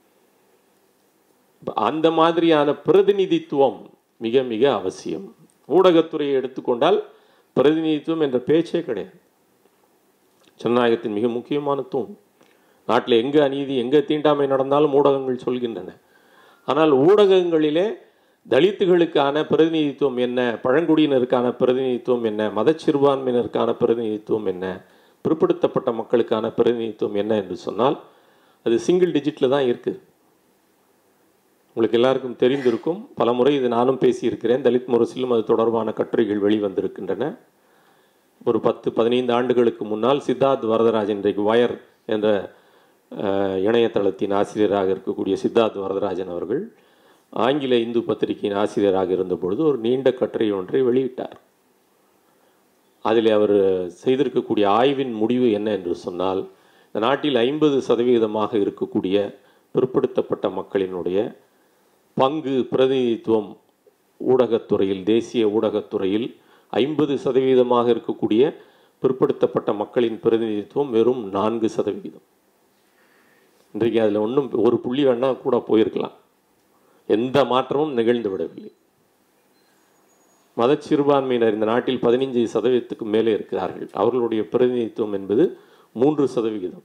இப்ப அந்த மாதிரியான பிரதிநிதித்துவம் மிக மிக அவசியம் ஊடகத்துறையை எடுத்துக்கொண்டால் பிரதிநிதித்துவம் என்ற பேச்சே கிடையாது ஜனநாயகத்தின் மிக முக்கியமான தூண் நாட்டில் எங்கே அநீதி எங்கே தீண்டாமை நடந்தாலும் ஊடகங்கள் சொல்கின்றன ஆனால் ஊடகங்களிலே தலித்துகளுக்கான பிரதிநிதித்துவம் என்ன பழங்குடியினருக்கான பிரதிநிதித்துவம் என்ன மதச்சிறுபான்மையினருக்கான பிரதிநிதித்துவம் என்ன பிற்படுத்தப்பட்ட மக்களுக்கான பிரதிநிதித்துவம் என்ன என்று சொன்னால் அது சிங்கிள் டிஜிட்டில் தான் இருக்குது உங்களுக்கு எல்லாருக்கும் தெரிந்திருக்கும் பல முறை இது நானும் பேசியிருக்கிறேன் தலித் முரசிலும் அது தொடர்பான கட்டுரைகள் வெளிவந்திருக்கின்றன ஒரு பத்து பதினைந்து ஆண்டுகளுக்கு முன்னால் சித்தார்த் வரதராஜன் இன்றைக்கு வயர் என்ற அஹ், இணையதளத்தின் ஆசிரியராக இருக்கக்கூடிய சித்தார்த் வரதராஜன் அவர்கள் ஆங்கில இந்து பத்திரிகையின் ஆசிரியராக இருந்தபொழுது ஒரு நீண்ட கட்டுரை ஒன்றை வெளியிட்டார் அதில் அவர் செய்திருக்கக்கூடிய ஆய்வின் முடிவு என்ன என்று சொன்னால் இந்த நாட்டில் ஐம்பது சதவீதமாக இருக்கக்கூடிய பிற்படுத்தப்பட்ட மக்களினுடைய பங்கு பிரதிநிதித்துவம் ஊடகத்துறையில் தேசிய ஊடகத்துறையில் ஐம்பது சதவீதமாக இருக்கக்கூடிய பிற்படுத்தப்பட்ட மக்களின் பிரதிநிதித்துவம் வெறும் நான்கு சதவிகிதம் இன்றைக்கு அதில் ஒன்றும் ஒரு புள்ளி வேணா கூட போயிருக்கலாம் எந்த மாற்றமும் நிகழ்ந்து விடவில்லை மதச்சிறுபான்மையினர் இந்த நாட்டில் பதினைஞ்சு சதவீதத்துக்கு மேலே இருக்கிறார்கள் அவர்களுடைய பிரதிநிதித்துவம் என்பது மூன்று சதவிகிதம்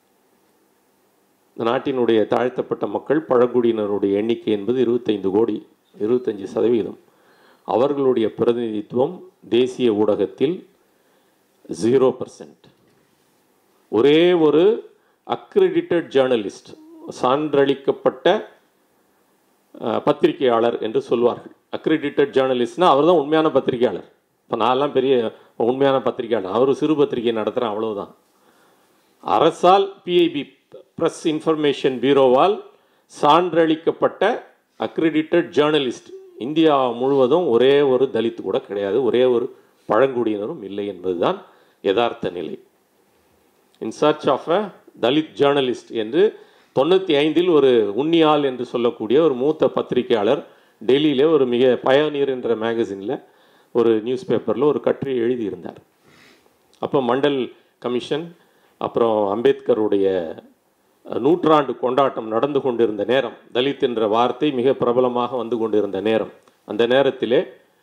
இந்த நாட்டினுடைய தாழ்த்தப்பட்ட மக்கள் பழங்குடியினருடைய எண்ணிக்கை என்பது இருபத்தைந்து கோடி இருபத்தஞ்சு சதவீதம் அவர்களுடைய பிரதிநிதித்துவம் தேசிய ஊடகத்தில் ஜீரோ பர்சன்ட் ஒரே ஒரு அக்ரெடிட்டட் ஜேர்னலிஸ்ட் சான்றளிக்கப்பட்ட அஹ், பத்திரிகையாளர் என்று சொல்வார்கள் அக்ரெடிட்டட் ஜேர்னலிஸ்ட்னா அவர் தான் உண்மையான பத்திரிகையாளர் இப்போ நான்லாம் பெரிய உண்மையான பத்திரிகையாளர் அவர் சிறு பத்திரிகை நடத்துகிறேன் அவ்வளவுதான் அரசால் பிஐபி பிரஸ் இன்ஃபர்மேஷன் பியூரோவால் சான்றளிக்கப்பட்ட அக்ரெடிட்டட் ஜேர்னலிஸ்ட் இந்தியா முழுவதும் ஒரே ஒரு தலித் கூட கிடையாது ஒரே ஒரு பழங்குடியினரும் இல்லை என்பதுதான் யதார்த்த நிலை in search of a Dalit journalist என்று தொண்ணூற்றி ஐந்தில் ஒரு உன்னியால் என்று சொல்லக்கூடிய ஒரு மூத்த பத்திரிகையாளர் டெல்லியிலே ஒரு மிக பயனீர் என்ற மேகசினில் ஒரு நியூஸ் பேப்பரில் ஒரு கட்டுரை எழுதியிருந்தார் அப்போ மண்டல் கமிஷன் அப்புறம் அம்பேத்கருடைய நூற்றாண்டு கொண்டாட்டம் நடந்து கொண்டிருந்த நேரம் தலித் என்ற வார்த்தை மிக பிரபலமாக வந்து கொண்டிருந்த நேரம் அந்த நேரத்திலே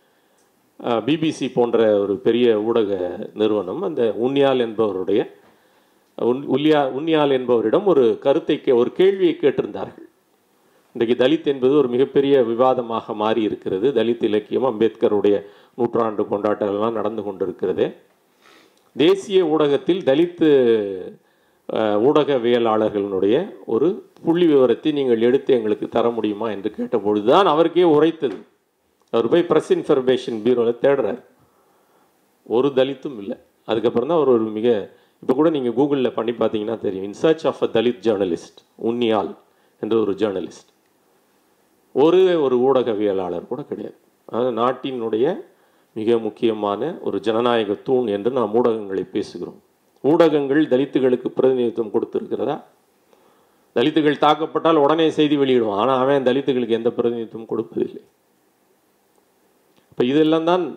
பிபிசி போன்ற ஒரு பெரிய ஊடக நிறுவனம் அந்த உன்னியால் என்பவருடைய உன்- உல்லியா உன்னியால் என்பவரிடம் ஒரு கருத்தை கே ஒரு கேள்வியை கேட்டிருந்தார்கள் இன்றைக்கு தலித் என்பது ஒரு மிகப்பெரிய விவாதமாக மாறி இருக்கிறது தலித் இலக்கியம் அம்பேத்கருடைய நூற்றாண்டு கொண்டாட்டங்கள்லாம் நடந்து கொண்டிருக்கிறது தேசிய ஊடகத்தில் தலித்து அஹ், ஊடகவியலாளர்களுடைய ஒரு புள்ளி விவரத்தை நீங்கள் எடுத்து எங்களுக்கு தர முடியுமா என்று கேட்டபொழுது தான் அவருக்கே உரைத்தது அவர் போய் ப்ரெஸ் இன்ஃபர்மேஷன் பியூரோவில் தேடுறார் ஒரு தலித்தும் இல்லை அதுக்கப்புறம் தான் அவர் ஒரு மிக இப்போ கூட நீங்கள் கூகுளில் பண்ணி பார்த்தீங்கன்னா தெரியும் in search of a Dalit journalist உன்னியால் என்ற ஒரு ஜேர்னலிஸ்ட் ஒரு ஒரு ஊடகவியலாளர் கூட கிடையாது அதாவது நாட்டினுடைய மிக முக்கியமான ஒரு ஜனநாயக தூண் என்று நாம் ஊடகங்களை பேசுகிறோம் ஊடகங்கள் தலித்துகளுக்கு பிரதிநிதித்துவம் கொடுத்திருக்கிறதா தலித்துகள் தாக்கப்பட்டால் உடனே செய்தி வெளியிடுவான் ஆனால் அவன் தலித்துகளுக்கு எந்த பிரதிநிதித்துவம் கொடுப்பதில்லை இப்போ இதெல்லாம் தான்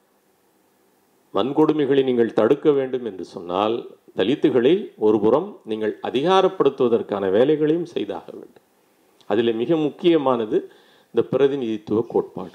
வன்கொடுமைகளை நீங்கள் தடுக்க வேண்டும் என்று சொன்னால் தலித்துகளை ஒருபுறம் நீங்கள் அதிகாரப்படுத்துவதற்கான வேலைகளையும் செய்தாக வேண்டும் அதில் மிக முக்கியமானது இந்த பிரதிநிதித்துவ கோட்பாடு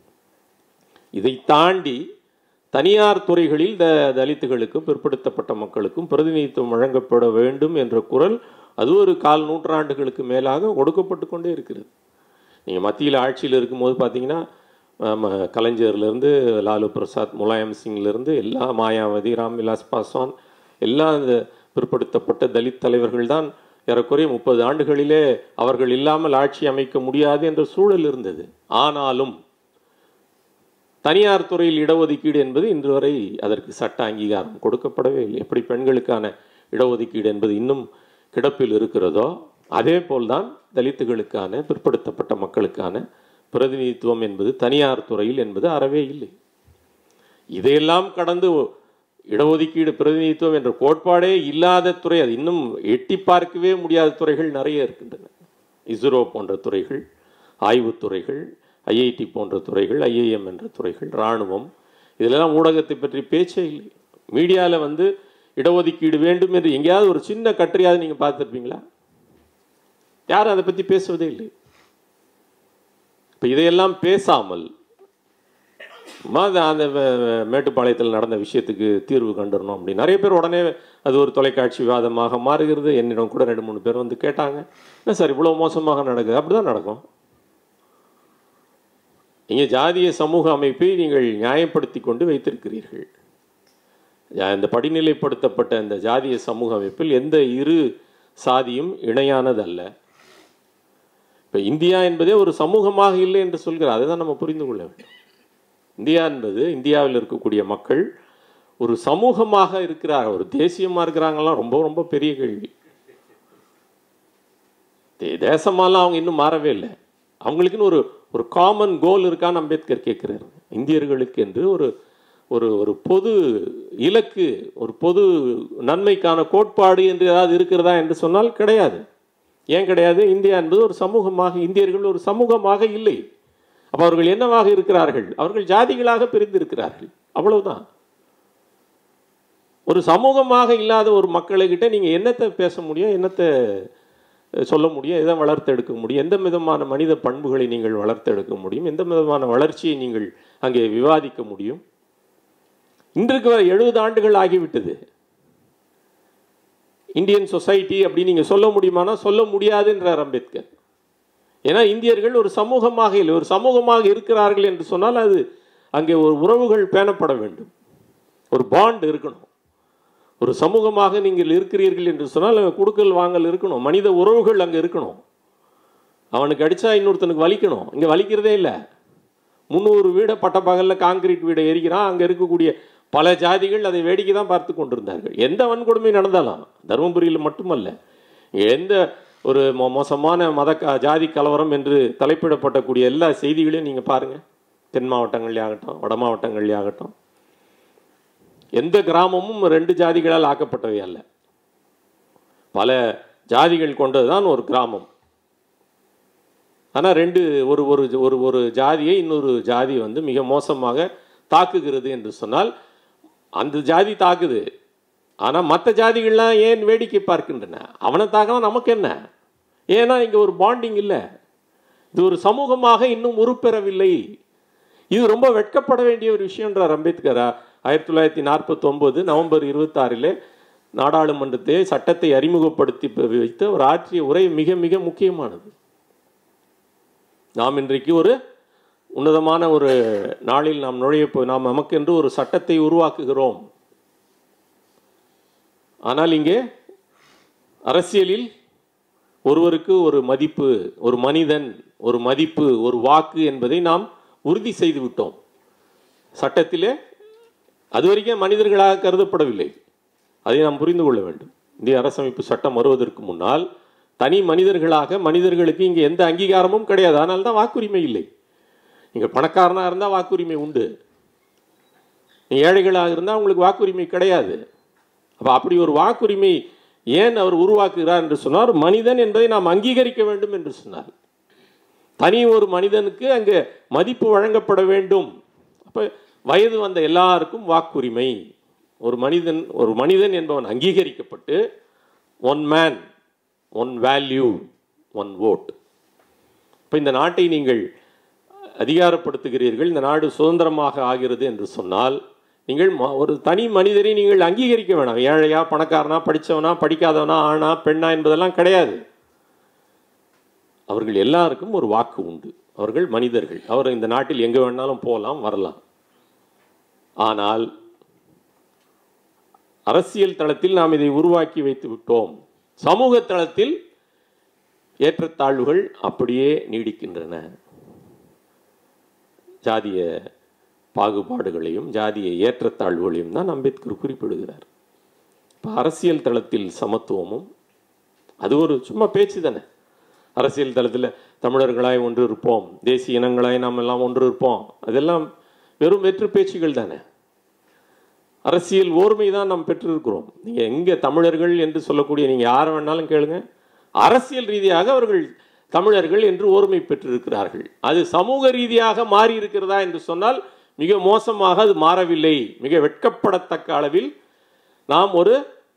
இதை தாண்டி தனியார் துறைகளில் த தலித்துகளுக்கும் பிற்படுத்தப்பட்ட மக்களுக்கும் பிரதிநிதித்துவம் வழங்கப்பட வேண்டும் என்ற குரல் அது ஒரு கால் நூற்றாண்டுகளுக்கு மேலாக ஒடுக்கப்பட்டு கொண்டே இருக்கிறது நீங்கள் மத்தியில் ஆட்சியில் இருக்கும்போது பார்த்தீங்கன்னா ஆம, கலைஞர்லேருந்து லாலு பிரசாத் முலாயம் சிங்லேருந்து எல்லா மாயாவதி ராம்விலாஸ் பாஸ்வான் எல்லா இந்த பிற்படுத்தப்பட்ட தலித் தலைவர்கள் தான் ஏறக்குறைய முப்பது ஆண்டுகளிலே அவர்கள் இல்லாமல் ஆட்சி அமைக்க முடியாது என்ற சூழல் இருந்தது ஆனாலும் தனியார் துறையில் இடஒதுக்கீடு என்பது இன்று வரை அதற்கு சட்ட அங்கீகாரம் கொடுக்கப்படவே இல்லை எப்படி பெண்களுக்கான இடஒதுக்கீடு என்பது இன்னும் கிடப்பில் இருக்கிறதோ அதே போல்தான் தலித்துகளுக்கான பிற்படுத்தப்பட்ட மக்களுக்கான பிரதிநிதித்துவம் என்பது தனியார் துறையில் என்பது அறவே இல்லை இதையெல்லாம் கடந்து இடஒதுக்கீடு பிரதிநிதித்துவம் என்ற கோட்பாடே இல்லாத துறை அது இன்னும் எட்டி பார்க்கவே முடியாத துறைகள் நிறைய இருக்கின்றன இஸ்ரோ போன்ற துறைகள் ஆய்வுத் துறைகள் ஐஐடி போன்ற துறைகள் ஐஐஎம் என்ற துறைகள் இராணுவம் இதிலெல்லாம் ஊடகத்தை பற்றி பேச்சே இல்லை மீடியாவில் வந்து இடஒதுக்கீடு வேண்டும் என்று எங்கேயாவது ஒரு சின்ன கட்டுரையாவது நீங்கள் பார்த்துருப்பீங்களா யாரும் அதை பற்றி பேசுவதே இல்லை இப்போ இதையெல்லாம் பேசாமல் சும்மா அந்த அந்த வே- மேட்டுப்பாளையத்தில் நடந்த விஷயத்துக்கு தீர்வு கண்டுறணும் அப்படி நிறைய பேர் உடனே அது ஒரு தொலைக்காட்சி விவாதமாக மாறுகிறது என்னிடம் கூட ரெண்டு மூணு பேர் வந்து கேட்டாங்க என்ன சார் இவ்வளோ மோசமாக நடக்குது அப்படி தான் நடக்கும் இங்கே ஜாதிய சமூக அமைப்பை நீங்கள் நியாயப்படுத்தி கொண்டு வைத்திருக்கிறீர்கள் யா- இந்த படிநிலைப்படுத்தப்பட்ட இந்த ஜாதிய சமூக அமைப்பில் எந்த இரு சாதியும் இணையானது அல்ல இப்போ இந்தியா என்பதே ஒரு சமூகமாக இல்லை என்று சொல்கிறார் அதை தான் நம்ம புரிந்து கொள்ள வேண்டும் இந்தியா என்பது இந்தியாவில் இருக்கக்கூடிய மக்கள் ஒரு சமூகமாக இருக்கிறார் ஒரு தேசியமாக இருக்கிறாங்கலாம் ரொம்ப ரொம்ப பெரிய கேள்வி தே- தேசமாலாம் அவங்க இன்னும் மாறவே இல்லை அவங்களுக்குன்னு ஒரு ஒரு காமன் கோல் இருக்கான்னு அம்பேத்கர் கேட்குறாரு இந்தியர்களுக்கு என்று ஒரு ஒரு ஒரு பொது இலக்கு ஒரு பொது நன்மைக்கான கோட்பாடு என்று ஏதாவது இருக்கிறதா என்று சொன்னால் கிடையாது ஏன் கிடையாது இந்தியா என்பது ஒரு சமூகமாக இந்தியர்கள் ஒரு சமூகமாக இல்லை அப்போ அவர்கள் என்னவாக இருக்கிறார்கள் அவர்கள் ஜாதிகளாக பிரிந்திருக்கிறார்கள் அவ்வளவுதான் ஒரு சமூகமாக இல்லாத ஒரு மக்களுக்கிட்ட நீங்கள் என்னத்தை பேச முடியும் என்னத்தை அஹ், சொல்ல முடியும் எதை வளர்த்தெடுக்க முடியும் எந்த விதமான மனித பண்புகளை நீங்கள் வளர்த்தெடுக்க முடியும் எந்த விதமான வளர்ச்சியை நீங்கள் அங்கே விவாதிக்க முடியும் இன்றைக்கு வரை எழுபது ஆண்டுகள் ஆகிவிட்டது இந்தியன் சொசைட்டி அப்படின்னு நீங்கள் சொல்ல முடியுமானா சொல்ல முடியாதுன்றார் அம்பேத்கர் ஏன்னா இந்தியர்கள் ஒரு சமூகமாக இல்லை ஒரு சமூகமாக இருக்கிறார்கள் என்று சொன்னால் அது அங்கே ஒரு உறவுகள் பேணப்பட வேண்டும் ஒரு பாண்ட் இருக்கணும் ஒரு சமூகமாக நீங்கள் இருக்கிறீர்கள் என்று சொன்னால் அங்க கொடுக்கல் வாங்கல் இருக்கணும் மனித உறவுகள் அங்கே இருக்கணும் அவனுக்கு அடித்தா இன்னொருத்தனுக்கு வலிக்கணும் இங்கே வலிக்கிறதே இல்லை முந்நூறு வீடை பட்டப்பகலில் காங்கிரீட் வீடை எரிக்கிறான் அங்கே இருக்கக்கூடிய பல ஜாதிகள் அதை வேடிக்கை தான் பார்த்து கொண்டிருந்தார்கள் எந்த வன்கொடுமை நடந்தாலும் தருமபுரியில் மட்டுமல்ல எந்த ஒரு மோ- மோசமான மத க- ஜாதி கலவரம் என்று தலைப்பிடப்படக்கூடிய எல்லா செய்திகளையும் நீங்கள் பாருங்கள் தென் மாவட்டங்கள்லே ஆகட்டும் வட மாவட்டங்கள்லே ஆகட்டும் எந்த கிராமமும் ரெண்டு ஜாதிகளால் ஆக்கப்பட்டவை அல்ல பல ஜாதிகள் கொண்டதுதான் ஒரு கிராமம் ஆனால் ரெண்டு ஒரு ஒரு ஒரு ஒரு ஜாதியை இன்னொரு ஜாதி வந்து மிக மோசமாக தாக்குகிறது என்று சொன்னால் அந்த ஜாதி தாக்குது ஆனால் மற்ற ஜாதிகள்லாம் ஏன் வேடிக்கை பார்க்கின்றன அவனை தாக்கினா நமக்கு என்ன ஏன்னா இங்கே ஒரு பாண்டிங் இல்லை இது ஒரு சமூகமாக இன்னும் உருப்பெறவில்லை இது ரொம்ப வெட்கப்பட வேண்டிய ஒரு விஷயம்ன்றார் அம்பேத்கர் ஆயிரத்தி தொள்ளாயிரத்தி நாற்பத்தொம்போது நவம்பர் இருபத்தாறில் நாடாளுமன்றத்தை சட்டத்தை அறிமுகப்படுத்தி வைத்து அவர் ஆற்றிய உரை மிக மிக முக்கியமானது நாம் இன்றைக்கு ஒரு உன்னதமான ஒரு நாளில் நாம் நுழைய போ நாம் நமக்கென்று ஒரு சட்டத்தை உருவாக்குகிறோம் ஆனால் இங்கே அரசியலில் ஒருவருக்கு ஒரு மதிப்பு ஒரு மனிதன் ஒரு மதிப்பு ஒரு வாக்கு என்பதை நாம் உறுதி செய்து விட்டோம் சட்டத்திலே அது வரைக்கும் மனிதர்களாக கருதப்படவில்லை அதை நாம் புரிந்து கொள்ள வேண்டும் இந்திய அரசமைப்பு சட்டம் வருவதற்கு முன்னால் தனி மனிதர்களாக மனிதர்களுக்கு இங்கே எந்த அங்கீகாரமும் கிடையாது அதனால தான் வாக்குரிமை இல்லை நீங்கள் பணக்காரனாக இருந்தால் வாக்குரிமை உண்டு நீ ஏழைகளாக இருந்தால் உங்களுக்கு வாக்குரிமை கிடையாது அப்போ அப்படி ஒரு வாக்குரிமை ஏன் அவர் உருவாக்குகிறார் என்று சொன்னார் மனிதன் என்பதை நாம் அங்கீகரிக்க வேண்டும் என்று சொன்னார் தனி ஒரு மனிதனுக்கு அங்கே மதிப்பு வழங்கப்பட வேண்டும் அப்போ வயது வந்த எல்லாருக்கும் வாக்குரிமை ஒரு மனிதன் ஒரு மனிதன் என்பவன் அங்கீகரிக்கப்பட்டு one man one value one vote இப்போ இந்த நாட்டை நீங்கள் அதிகாரப்படுத்துகிறீர்கள் இந்த நாடு சுதந்திரமாக ஆகிறது என்று சொன்னால் நீங்கள் ம- ஒரு தனி மனிதரை நீங்கள் அங்கீகரிக்க வேணாம் ஏழையா பணக்காரனா படித்தவனா படிக்காதவனா ஆணா பெண்ணா என்பதெல்லாம் கிடையாது அவர்கள் எல்லாருக்கும் ஒரு வாக்கு உண்டு அவர்கள் மனிதர்கள் அவர் இந்த நாட்டில் எங்கே வேணாலும் போகலாம் வரலாம் ஆனால் அரசியல் தளத்தில் நாம் இதை உருவாக்கி வைத்து விட்டோம் சமூக தளத்தில் ஏற்றத்தாழ்வுகள் அப்படியே நீடிக்கின்றன ஜாதிய பாகுபாடுகளையும் ஜாதிய ஏற்றத்தாழ்வுகளையும் தான் அம்பேத்கர் குறிப்பிடுகிறார் இப்போ அரசியல் தளத்தில் சமத்துவமும் அது ஒரு சும்மா பேச்சு தானே அரசியல் தளத்தில் தமிழர்களாய் ஒன்று இருப்போம் தேசிய இனங்களாய் நாம் எல்லாம் ஒன்று இருப்போம் அதெல்லாம் வெறும் வெற்று பேச்சுகள் தானே அரசியல் ஓர்மை தான் நாம் பெற்றிருக்கிறோம் நீங்கள் எங்கே தமிழர்கள் என்று சொல்லக்கூடிய நீங்கள் யாரை வேணாலும் கேளுங்க அரசியல் ரீதியாக அவர்கள் தமிழர்கள் என்று ஓர்மை பெற்றிருக்கிறார்கள் அது சமூக ரீதியாக மாறி இருக்கிறதா என்று சொன்னால் மிக மோசமாக அது மாறவில்லை மிக வெட்கப்படத்தக்க அளவில் நாம் ஒரு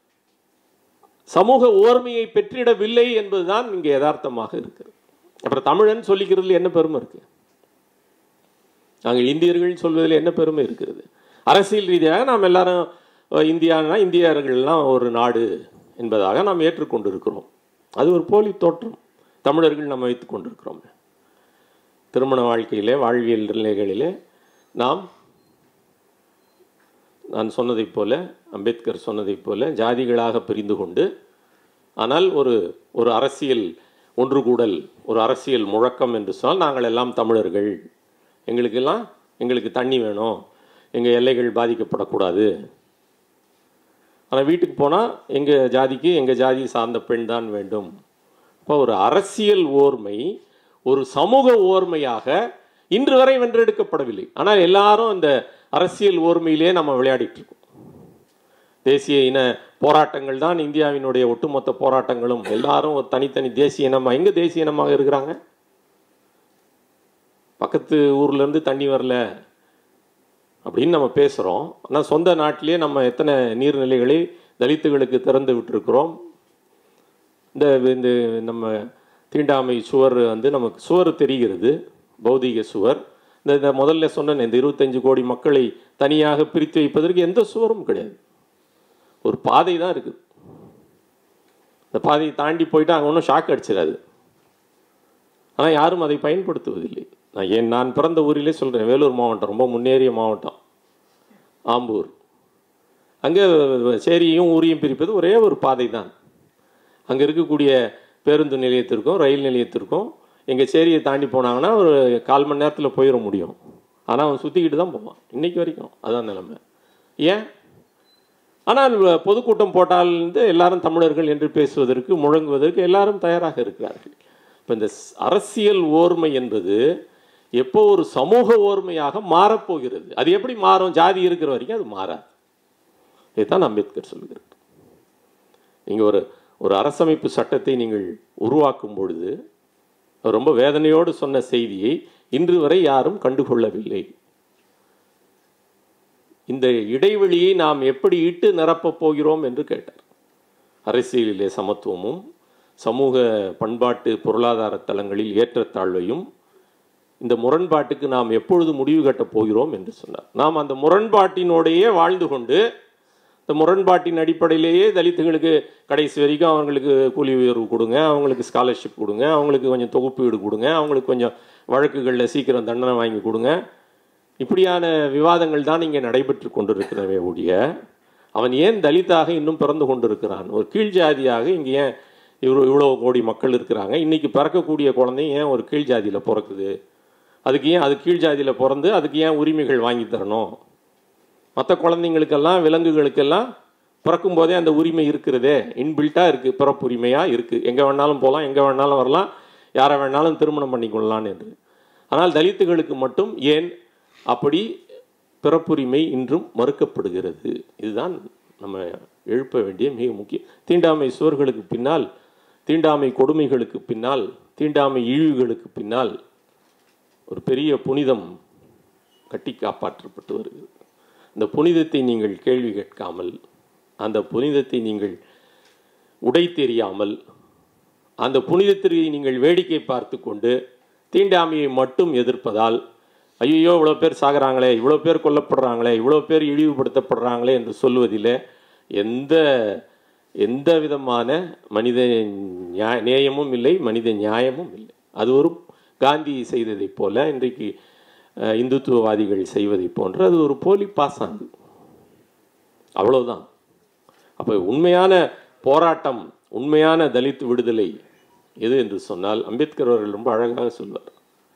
சமூக ஓர்மையை பெற்றிடவில்லை என்பதுதான் இங்கே யதார்த்தமாக இருக்கிறது அப்புறம் தமிழன் சொல்லிக்கிறதுல என்ன பெருமை இருக்கு நாங்கள் இந்தியர்கள் சொல்வதில் என்ன பெருமை இருக்கிறது அரசியல் ரீதியாக நாம் எல்லாரும் அஹ், இந்தியானா இந்தியர்கள்லாம் ஒரு நாடு என்பதாக நாம் ஏற்றுக்கொண்டிருக்கிறோம் அது ஒரு போலி தோற்றம் தமிழர்கள் நம்ம வைத்துக் கொண்டிருக்கிறோம் திருமண வாழ்க்கையிலே வாழ்வியல் நிலைகளிலே நாம் நான் சொன்னதைப் போல அம்பேத்கர் சொன்னதைப் போல ஜாதிகளாக பிரிந்து கொண்டு ஆனால் ஒரு ஒரு அரசியல் ஒன்று கூடல் ஒரு அரசியல் முழக்கம் என்று சொன்னால் நாங்கள் எல்லாம் தமிழர்கள் எங்களுக்கெல்லாம் எங்களுக்கு தண்ணி வேணும் எங்கள் எல்லைகள் பாதிக்கப்படக்கூடாது ஆனால் வீட்டுக்கு போனால் எங்கள் ஜாதிக்கு எங்கள் ஜாதி சார்ந்த பெண் தான் வேண்டும் இப்போ ஒரு அரசியல் ஓர்மை ஒரு சமூக ஓர்மையாக இன்று வரை வென்றெடுக்கப்படவில்லை ஆனால் எல்லாரும் அந்த அரசியல் ஓர்மையிலே நம்ம விளையாடிட்டு இருக்கோம் தேசிய இன போராட்டங்கள் தான் இந்தியாவினுடைய ஒட்டுமொத்த போராட்டங்களும் எல்லாரும் ஒரு தனித்தனி தேசிய இனமாக எங்கே தேசிய இனமாக இருக்கிறாங்க பக்கத்து ஊர்ல இருந்து தண்ணி வரல அப்படின்னு நம்ம பேசுகிறோம் ஆனால் சொந்த நாட்டிலே நம்ம எத்தனை நீர்நிலைகளை தலித்துகளுக்கு திறந்து விட்டிருக்கிறோம் இந்த இந்த நம்ம தீண்டாமை சுவர் வந்து நமக்கு சுவர் தெரிகிறது பௌதிக சுவர் இந்த இந்த முதல்ல சொன்னேன் இந்த இருபத்தஞ்சு கோடி மக்களை தனியாக பிரித்து வைப்பதற்கு எந்த சுவரும் கிடையாது ஒரு பாதை தான் இருக்குது இந்த பாதையை தாண்டி போயிட்டு அங்கே ஒன்றும் ஷாக் அடிச்சிடாது ஆனால் யாரும் அதை பயன்படுத்துவதில்லை நான் ஏன் நான் பிறந்த ஊரிலே சொல்கிறேன் வேலூர் மாவட்டம் ரொம்ப முன்னேறிய மாவட்டம் ஆம்பூர் அங்கே சேரியும் ஊரையும் பிரிப்பது ஒரே ஒரு பாதை தான் அங்கே இருக்கக்கூடிய பேருந்து நிலையத்திற்கும் ரயில் நிலையத்திற்கும் எங்கள் சேரியை தாண்டி போனாங்கன்னா ஒரு கால் மணி நேரத்தில் போயிட முடியும் ஆனால் அவன் சுற்றிக்கிட்டு தான் போவான் இன்னைக்கு வரைக்கும் அதான் நிலைமை ஏன் ஆனால் பொதுக்கூட்டம் போட்டால் வந்து எல்லாரும் தமிழர்கள் என்று பேசுவதற்கு முழங்குவதற்கு எல்லாரும் தயாராக இருக்கிறார்கள் இப்போ இந்த ஸ்- அரசியல் ஓர்மை என்பது எப்போ ஒரு சமூக ஓர்மையாக மாறப்போகிறது அது எப்படி மாறும் ஜாதி இருக்கிற வரைக்கும் அது மாறாது இதுதான் அம்பேத்கர் சொல்கிறார் நீங்கள் ஒரு ஒரு அரசமைப்பு சட்டத்தை நீங்கள் உருவாக்கும் பொழுது அவர் ரொம்ப வேதனையோடு சொன்ன செய்தியை இன்று வரை யாரும் கண்டுகொள்ளவில்லை இந்த இடைவெளியை நாம் எப்படி இட்டு நிரப்பப் போகிறோம் என்று கேட்டார் அரசியலிலே சமத்துவமும் சமூக பண்பாட்டு பொருளாதார தளங்களில் ஏற்றத்தாழ்வையும் இந்த முரண்பாட்டுக்கு நாம் எப்பொழுது முடிவு கட்டப் போகிறோம் என்று சொன்னார் நாம் அந்த முரண்பாட்டினோடையே வாழ்ந்து கொண்டு இந்த முரண்பாட்டின் அடிப்படையிலேயே தலித்துகளுக்கு கடைசி வரைக்கும் அவங்களுக்கு கூலி உயர்வு கொடுங்க அவங்களுக்கு ஸ்காலர்ஷிப் கொடுங்க அவங்களுக்கு கொஞ்சம் தொகுப்பீடு கொடுங்க அவங்களுக்கு கொஞ்சம் வழக்குகளில் சீக்கிரம் தண்டனை வாங்கி கொடுங்க இப்படியான விவாதங்கள் தான் இங்கே நடைபெற்று கொண்டிருக்கிறவே ஒழிய அவன் ஏன் தலித்தாக இன்னும் பிறந்து கொண்டிருக்கிறான் ஒரு கீழ் ஜாதியாக இங்கே ஏன் இவ்வளோ இவ்வளோ கோடி மக்கள் இருக்கிறாங்க இன்னைக்கு பிறக்கக்கூடிய குழந்தை ஏன் ஒரு கீழ் ஜாதியில் பிறக்குது அதுக்கு ஏன் அது கீழ் ஜாதியில் பிறந்து அதுக்கு ஏன் உரிமைகள் வாங்கி தரணும் மற்ற குழந்தைங்களுக்கெல்லாம் விலங்குகளுக்கெல்லாம் பிறக்கும் போதே அந்த உரிமை இருக்கிறதே இன்பில்ட்டாக இருக்குது பிறப்புரிமையாக இருக்குது எங்கே வேணாலும் போகலாம் எங்கே வேணாலும் வரலாம் யாரை வேணாலும் திருமணம் பண்ணிக்கொள்ளலாம் என்று ஆனால் தலித்துகளுக்கு மட்டும் ஏன் அப்படி பிறப்புரிமை இன்றும் மறுக்கப்படுகிறது இதுதான் நம்ம எழுப்ப வேண்டிய மிக முக்கிய தீண்டாமை சுவர்களுக்கு பின்னால் தீண்டாமை கொடுமைகளுக்கு பின்னால் தீண்டாமை இழிவுகளுக்கு பின்னால் ஒரு பெரிய புனிதம் கட்டி காப்பாற்றப்பட்டு வருகிறது அந்த புனிதத்தை நீங்கள் கேள்வி கேட்காமல் அந்த புனிதத்தை நீங்கள் உடை தெரியாமல் அந்த புனிதத்திற்கு நீங்கள் வேடிக்கை பார்த்து கொண்டு தீண்டாமையை மட்டும் எதிர்ப்பதால் ஐயோ இவ்வளோ பேர் சாகுறாங்களே இவ்வளோ பேர் கொல்லப்படுறாங்களே இவ்வளோ பேர் இழிவுபடுத்தப்படுறாங்களே என்று சொல்வதில் எந்த எந்த விதமான மனித நியாய நேயமும் இல்லை மனித நியாயமும் இல்லை அது ஒரு காந்தி செய்ததைப் போல இன்றைக்கு அஹ், இந்துத்துவவாதிகள் செய்வதைப் போன்று அது ஒரு போலி பாசாங்கு அவ்வளவுதான் அப்போ உண்மையான போராட்டம் உண்மையான தலித் விடுதலை எது என்று சொன்னால் அம்பேத்கர் அவர்கள் ரொம்ப அழகாக சொல்வார்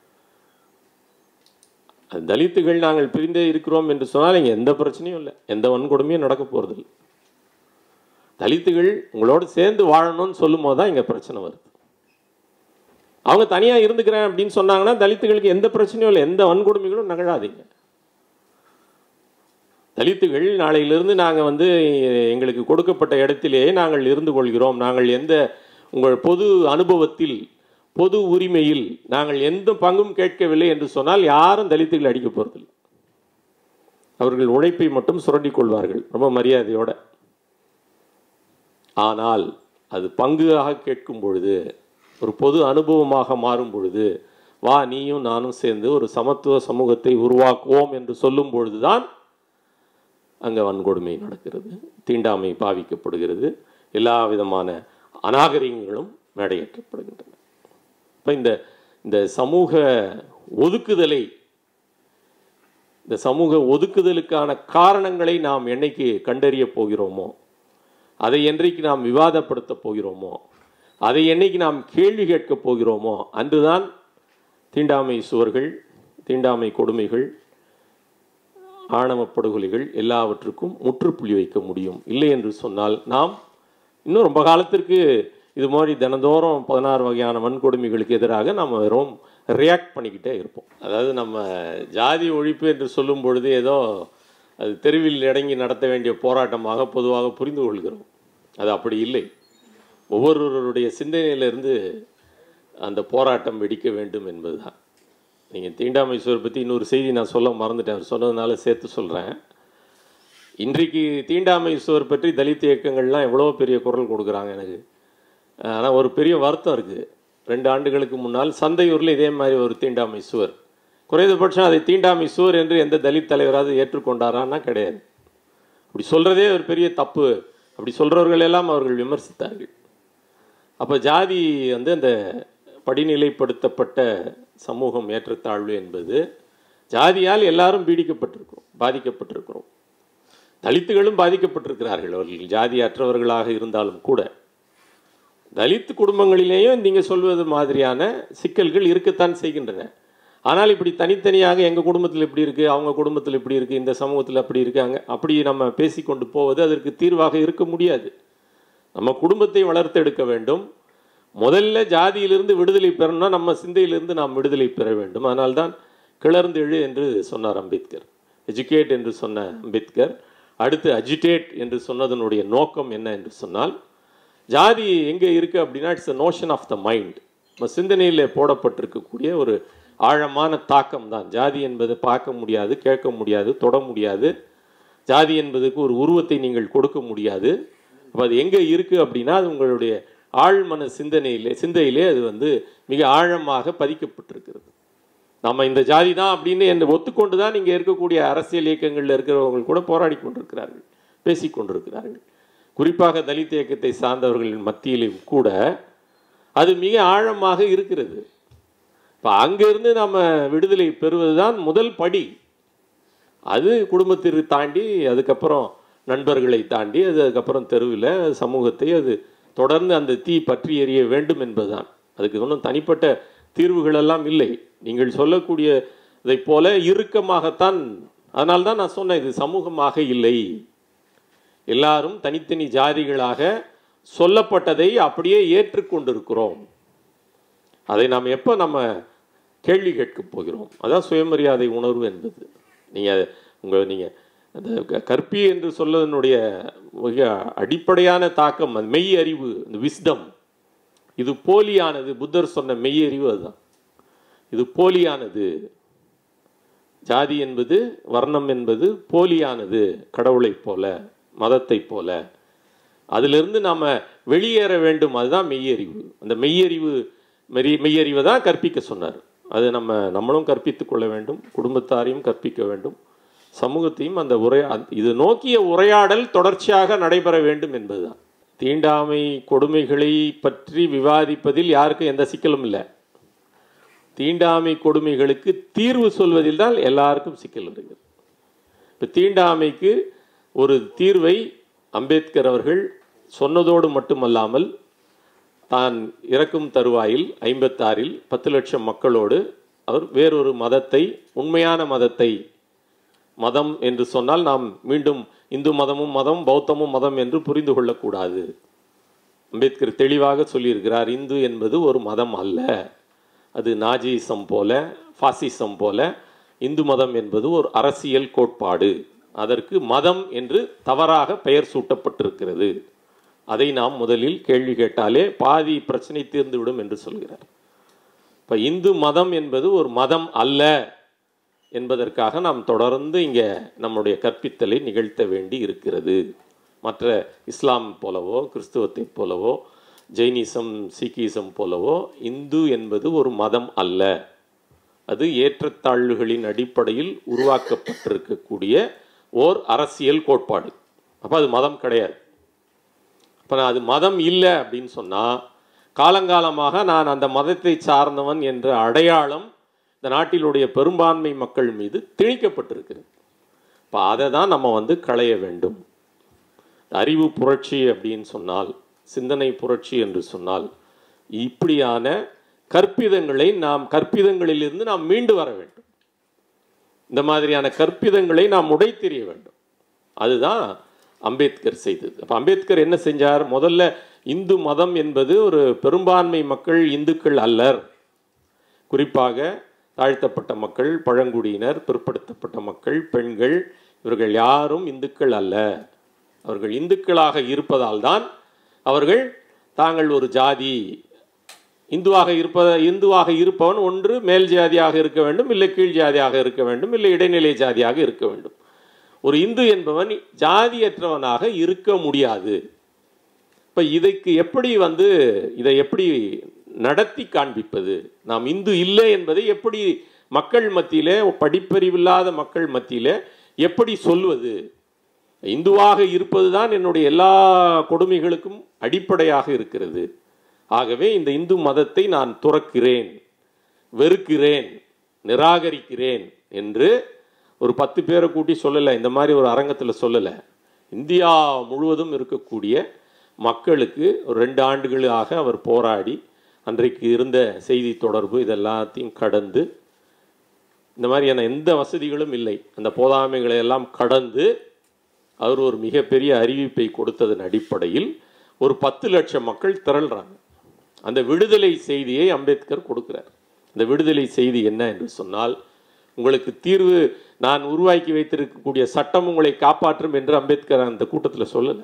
அது தலித்துகள் நாங்கள் பிரிந்தே இருக்கிறோம் என்று சொன்னால் இங்கே எந்த பிரச்சனையும் இல்லை எந்த வன்கொடுமையும் நடக்க போகிறதில்லை தலித்துகள் உங்களோட சேர்ந்து வாழணும்னு சொல்லும் போது தான் இங்கே பிரச்சனை வருது அவங்க தனியாக இருந்துக்கிறேன் அப்படின்னு சொன்னாங்கன்னா தலித்துகளுக்கு எந்த பிரச்சனையும் இல்லை எந்த வன்கொடுமைகளும் நிகழாதீங்க தலித்துகள் நாளையிலிருந்து நாங்கள் வந்து எங்களுக்கு கொடுக்கப்பட்ட இடத்திலேயே நாங்கள் இருந்து கொள்கிறோம் நாங்கள் எந்த உங்கள் பொது அனுபவத்தில் பொது உரிமையில் நாங்கள் எந்த பங்கும் கேட்கவில்லை என்று சொன்னால் யாரும் தலித்துகள் அடிக்க போகிறதில்லை அவர்கள் உழைப்பை மட்டும் சுரண்டிக் கொள்வார்கள் ரொம்ப மரியாதையோட ஆனால் அது பங்காக கேட்கும் பொழுது ஒரு பொது அனுபவமாக மாறும் பொழுது வா நீயும் நானும் சேர்ந்து ஒரு சமத்துவ சமூகத்தை உருவாக்குவோம் என்று சொல்லும் பொழுதுதான் அங்கே வன்கொடுமை நடக்கிறது தீண்டாமை பாவிக்கப்படுகிறது எல்லா விதமான அநாகரிகங்களும் மேடையேற்றப்படுகின்றன இப்போ இந்த இந்த சமூக ஒதுக்குதலை இந்த சமூக ஒதுக்குதலுக்கான காரணங்களை நாம் என்னைக்கு கண்டறிய போகிறோமோ அதை என்றைக்கு நாம் விவாதப்படுத்த போகிறோமோ அதை என்னைக்கு நாம் கேள்வி கேட்கப் போகிறோமோ அன்றுதான் தீண்டாமை சுவர்கள் தீண்டாமை கொடுமைகள் ஆணவ படுகொலைகள் எல்லாவற்றுக்கும் முற்றுப்புள்ளி வைக்க முடியும் இல்லை என்று சொன்னால் நாம் இன்னும் ரொம்ப காலத்திற்கு இது மாதிரி தினந்தோறும் பதினாறு வகையான வன்கொடுமைகளுக்கு எதிராக நம்ம வெறும் ரியாக்ட் பண்ணிக்கிட்டே இருப்போம் அதாவது நம்ம ஜாதி ஒழிப்பு என்று சொல்லும் பொழுது ஏதோ அது தெருவில் இறங்கி நடத்த வேண்டிய போராட்டமாக பொதுவாக புரிந்து கொள்கிறோம் அது அப்படி இல்லை ஒவ்வொருவருடைய சிந்தனையிலிருந்து அந்த போராட்டம் வெடிக்க வேண்டும் என்பதுதான் நீங்கள் தீண்டாமை சுவர் பற்றி இன்னொரு செய்தி நான் சொல்ல மறந்துட்டேன் அவர் சொன்னதுனால சேர்த்து சொல்கிறேன் இன்றைக்கு தீண்டாமை சுவர் பற்றி தலித் இயக்கங்கள்லாம் எவ்வளோ பெரிய குரல் கொடுக்குறாங்க எனக்கு ஆனால் ஒரு பெரிய வருத்தம் இருக்குது ரெண்டு ஆண்டுகளுக்கு முன்னால் சந்தையூரில் இதே மாதிரி ஒரு தீண்டாமை சுவர் குறைந்தபட்சம் அதை தீண்டாமை சுவர் என்று எந்த தலித் தலைவராவது ஏற்றுக்கொண்டாரான்னா கிடையாது அப்படி சொல்கிறதே ஒரு பெரிய தப்பு அப்படி சொல்கிறவர்கள் எல்லாம் அவர்கள் விமர்சித்தார்கள் அப்போ ஜாதி வந்து அந்த படிநிலைப்படுத்தப்பட்ட சமூகம் ஏற்றத்தாழ்வு என்பது ஜாதியால் எல்லாரும் பீடிக்கப்பட்டிருக்கிறோம் பாதிக்கப்பட்டிருக்கிறோம் தலித்துகளும் பாதிக்கப்பட்டிருக்கிறார்கள் அவர்கள் ஜாதியற்றவர்களாக இருந்தாலும் கூட தலித் குடும்பங்களிலேயும் நீங்கள் சொல்வது மாதிரியான சிக்கல்கள் இருக்கத்தான் செய்கின்றன ஆனால் இப்படி தனித்தனியாக எங்கள் குடும்பத்தில் இப்படி இருக்குது அவங்க குடும்பத்தில் இப்படி இருக்குது இந்த சமூகத்தில் அப்படி இருக்காங்க அப்படி நம்ம பேசிக்கொண்டு போவது அதற்கு தீர்வாக இருக்க முடியாது நம்ம குடும்பத்தை வளர்த்தெடுக்க வேண்டும் முதல்ல ஜாதியிலிருந்து விடுதலை பெறணும்னா நம்ம சிந்தையிலிருந்து நாம் விடுதலை பெற வேண்டும் அதனால்தான் கிளர்ந்து எழு என்று சொன்னார் அம்பேத்கர் எஜுகேட் என்று சொன்ன அம்பேத்கர் அடுத்து அஜிடேட் என்று சொன்னதனுடைய நோக்கம் என்ன என்று சொன்னால் ஜாதி எங்கே இருக்குது அப்படின்னா it's a notion of the mind நம்ம சிந்தனையில் போடப்பட்டிருக்கக்கூடிய ஒரு ஆழமான தாக்கம் தான் ஜாதி என்பதை பார்க்க முடியாது கேட்க முடியாது தொட முடியாது ஜாதி என்பதுக்கு ஒரு உருவத்தை நீங்கள் கொடுக்க முடியாது அப்போ அது எங்கே இருக்குது அப்படின்னா அது உங்களுடைய ஆழ்மன சிந்தனையிலே சிந்தையிலே அது வந்து மிக ஆழமாக பதிக்கப்பட்டிருக்கிறது நம்ம இந்த ஜாதி தான் அப்படின்னு என்று ஒத்துக்கொண்டு தான் இங்கே இருக்கக்கூடிய அரசியல் இயக்கங்களில் இருக்கிறவங்க கூட போராடி கொண்டிருக்கிறார்கள் பேசி கொண்டிருக்கிறார்கள் குறிப்பாக தலித் இயக்கத்தை சார்ந்தவர்களின் மத்தியிலும் கூட அது மிக ஆழமாக இருக்கிறது இப்போ அங்கிருந்து நம்ம விடுதலை பெறுவது தான் முதல் படி அது குடும்பத்திற்கு தாண்டி அதுக்கப்புறம் நண்பர்களை தாண்டி அது அதுக்கப்புறம் தெருவில் சமூகத்தை அது தொடர்ந்து அந்த தீ பற்றி எறிய வேண்டும் என்பதுதான் அதுக்கு ஒன்றும் தனிப்பட்ட தீர்வுகளெல்லாம் இல்லை நீங்கள் சொல்லக்கூடிய இதை போல இறுக்கமாகத்தான் அதனால்தான் நான் சொன்னேன் இது சமூகமாக இல்லை எல்லாரும் தனித்தனி ஜாதிகளாக சொல்லப்பட்டதை அப்படியே ஏற்றுக்கொண்டிருக்கிறோம் அதை நாம் எப்போ நம்ம கேள்வி கேட்கப் போகிறோம் அதான் சுயமரியாதை உணர்வு என்பது நீங்கள் உங்கள் நீங்கள் அந்த க- கற்பி என்று சொல்லதனுடைய மிக அடிப்படையான தாக்கம் அந்த மெய் அறிவு இந்த விஸ்டம் இது போலியானது புத்தர் சொன்ன மெய் அறிவு அதுதான் இது போலியானது ஜாதி என்பது வர்ணம் என்பது போலியானது கடவுளைப் போல மதத்தைப் போல அதிலிருந்து நாம் வெளியேற வேண்டும் அதுதான் மெய்யறிவு அந்த மெய்யறிவு மெரி மெய்யறிவை தான் கற்பிக்க சொன்னார் அது நம்ம நம்மளும் கற்பித்துக் கொள்ள வேண்டும் குடும்பத்தாரையும் கற்பிக்க வேண்டும் சமூகத்தையும் அந்த உரை அந்த- இது நோக்கிய உரையாடல் தொடர்ச்சியாக நடைபெற வேண்டும் என்பதுதான் தீண்டாமை கொடுமைகளை பற்றி விவாதிப்பதில் யாருக்கும் எந்த சிக்கலும் இல்லை தீண்டாமை கொடுமைகளுக்கு தீர்வு சொல்வதில் தான் எல்லாருக்கும் சிக்கல் வருகிறது இப்போ தீண்டாமைக்கு ஒரு தீர்வை அம்பேத்கர் அவர்கள் சொன்னதோடு மட்டுமல்லாமல் தான் இறக்கும் தருவாயில் ஐம்பத்தாறில் பத்து லட்சம் மக்களோடு அவர் வேறொரு மதத்தை உண்மையான மதத்தை மதம் என்று சொன்னால் நாம் மீண்டும் இந்து மதமும் மதம் பௌத்தமும் மதம் என்று புரிந்து கொள்ளக்கூடாது அம்பேத்கர் தெளிவாக சொல்லியிருக்கிறார் இந்து என்பது ஒரு மதம் அல்ல அது நாஜிசம் போல ஃபாசிசம் போல இந்து மதம் என்பது ஒரு அரசியல் கோட்பாடு அதற்கு மதம் என்று தவறாக பெயர் சூட்டப்பட்டிருக்கிறது அதை நாம் முதலில் கேள்வி கேட்டாலே பாதி பிரச்சனை தீர்ந்துவிடும் என்று சொல்கிறார் இப்போ இந்து மதம் என்பது ஒரு மதம் அல்ல என்பதற்காக நாம் தொடர்ந்து இங்கே நம்முடைய கற்பித்தலை நிகழ்த்த வேண்டி இருக்கிறது மற்ற இஸ்லாம் போலவோ கிறிஸ்துவத்தை போலவோ ஜெயினிசம் சீக்கிசம் போலவோ இந்து என்பது ஒரு மதம் அல்ல அது ஏற்றத்தாழ்வுகளின் அடிப்படையில் உருவாக்கப்பட்டிருக்கக்கூடிய ஓர் அரசியல் கோட்பாடு அப்போ அது மதம் கிடையாது இப்போ அது மதம் இல்லை அப்படின்னு சொன்னால் காலங்காலமாக நான் அந்த மதத்தை சார்ந்தவன் என்ற அடையாளம் இந்த நாட்டிலுடைய பெரும்பான்மை மக்கள் மீது திணிக்கப்பட்டிருக்கிறது இப்போ அதை தான் நம்ம வந்து களைய வேண்டும் அறிவு புரட்சி அப்படின்னு சொன்னால் சிந்தனை புரட்சி என்று சொன்னால் இப்படியான கற்பிதங்களை நாம் கற்பிதங்களிலிருந்து நாம் மீண்டு வர வேண்டும் இந்த மாதிரியான கற்பிதங்களை நாம் உடைத்தெறிய வேண்டும் அதுதான் அம்பேத்கர் செய்தது அப்போ அம்பேத்கர் என்ன செஞ்சார் முதல்ல இந்து மதம் என்பது ஒரு பெரும்பான்மை மக்கள் இந்துக்கள் அல்லர் குறிப்பாக தாழ்த்தப்பட்ட மக்கள் பழங்குடியினர் பிற்படுத்தப்பட்ட மக்கள் பெண்கள் இவர்கள் யாரும் இந்துக்கள் அல்ல அவர்கள் இந்துக்களாக இருப்பதால் தான் அவர்கள் தாங்கள் ஒரு ஜாதி இந்துவாக இருப்ப இந்துவாக இருப்பவன் ஒன்று மேல் ஜாதியாக இருக்க வேண்டும் இல்லை கீழ் ஜாதியாக இருக்க வேண்டும் இல்லை இடைநிலை ஜாதியாக இருக்க வேண்டும் ஒரு இந்து என்பவன் ஜாதியற்றவனாக இருக்க முடியாது இப்போ இதுக்கு எப்படி வந்து இதை எப்படி நடத்தி காண்பிப்பது நாம் இந்து இல்லை என்பதை எப்படி மக்கள் மத்தியிலே படிப்பறிவில்லாத மக்கள் மத்தியிலே எப்படி சொல்வது இந்துவாக இருப்பது தான் என்னுடைய எல்லா கொடுமைகளுக்கும் அடிப்படையாக இருக்கிறது ஆகவே இந்த இந்து மதத்தை நான் துறக்கிறேன் வெறுக்கிறேன் நிராகரிக்கிறேன் என்று ஒரு பத்து பேரை கூட்டி சொல்லலை இந்த மாதிரி ஒரு அரங்கத்தில் சொல்லலை இந்தியா முழுவதும் இருக்கக்கூடிய மக்களுக்கு ஒரு ரெண்டு ஆண்டுகளாக அவர் போராடி அன்றைக்கு இருந்த செய்தி தொடர்பு இதெல்லாத்தையும் கடந்து இந்த மாதிரியான எந்த வசதிகளும் இல்லை அந்த போதாமைகளை எல்லாம் கடந்து அவர் ஒரு மிகப்பெரிய அறிவிப்பை கொடுத்ததன் அடிப்படையில் ஒரு பத்து லட்சம் மக்கள் திரள்றாங்க அந்த விடுதலை செய்தியை அம்பேத்கர் கொடுக்கிறார் இந்த விடுதலை செய்தி என்ன என்று சொன்னால் உங்களுக்கு தீர்வு நான் உருவாக்கி வைத்திருக்கக்கூடிய சட்டம் உங்களை காப்பாற்றும் என்று அம்பேத்கர் அந்த கூட்டத்தில் சொல்லலை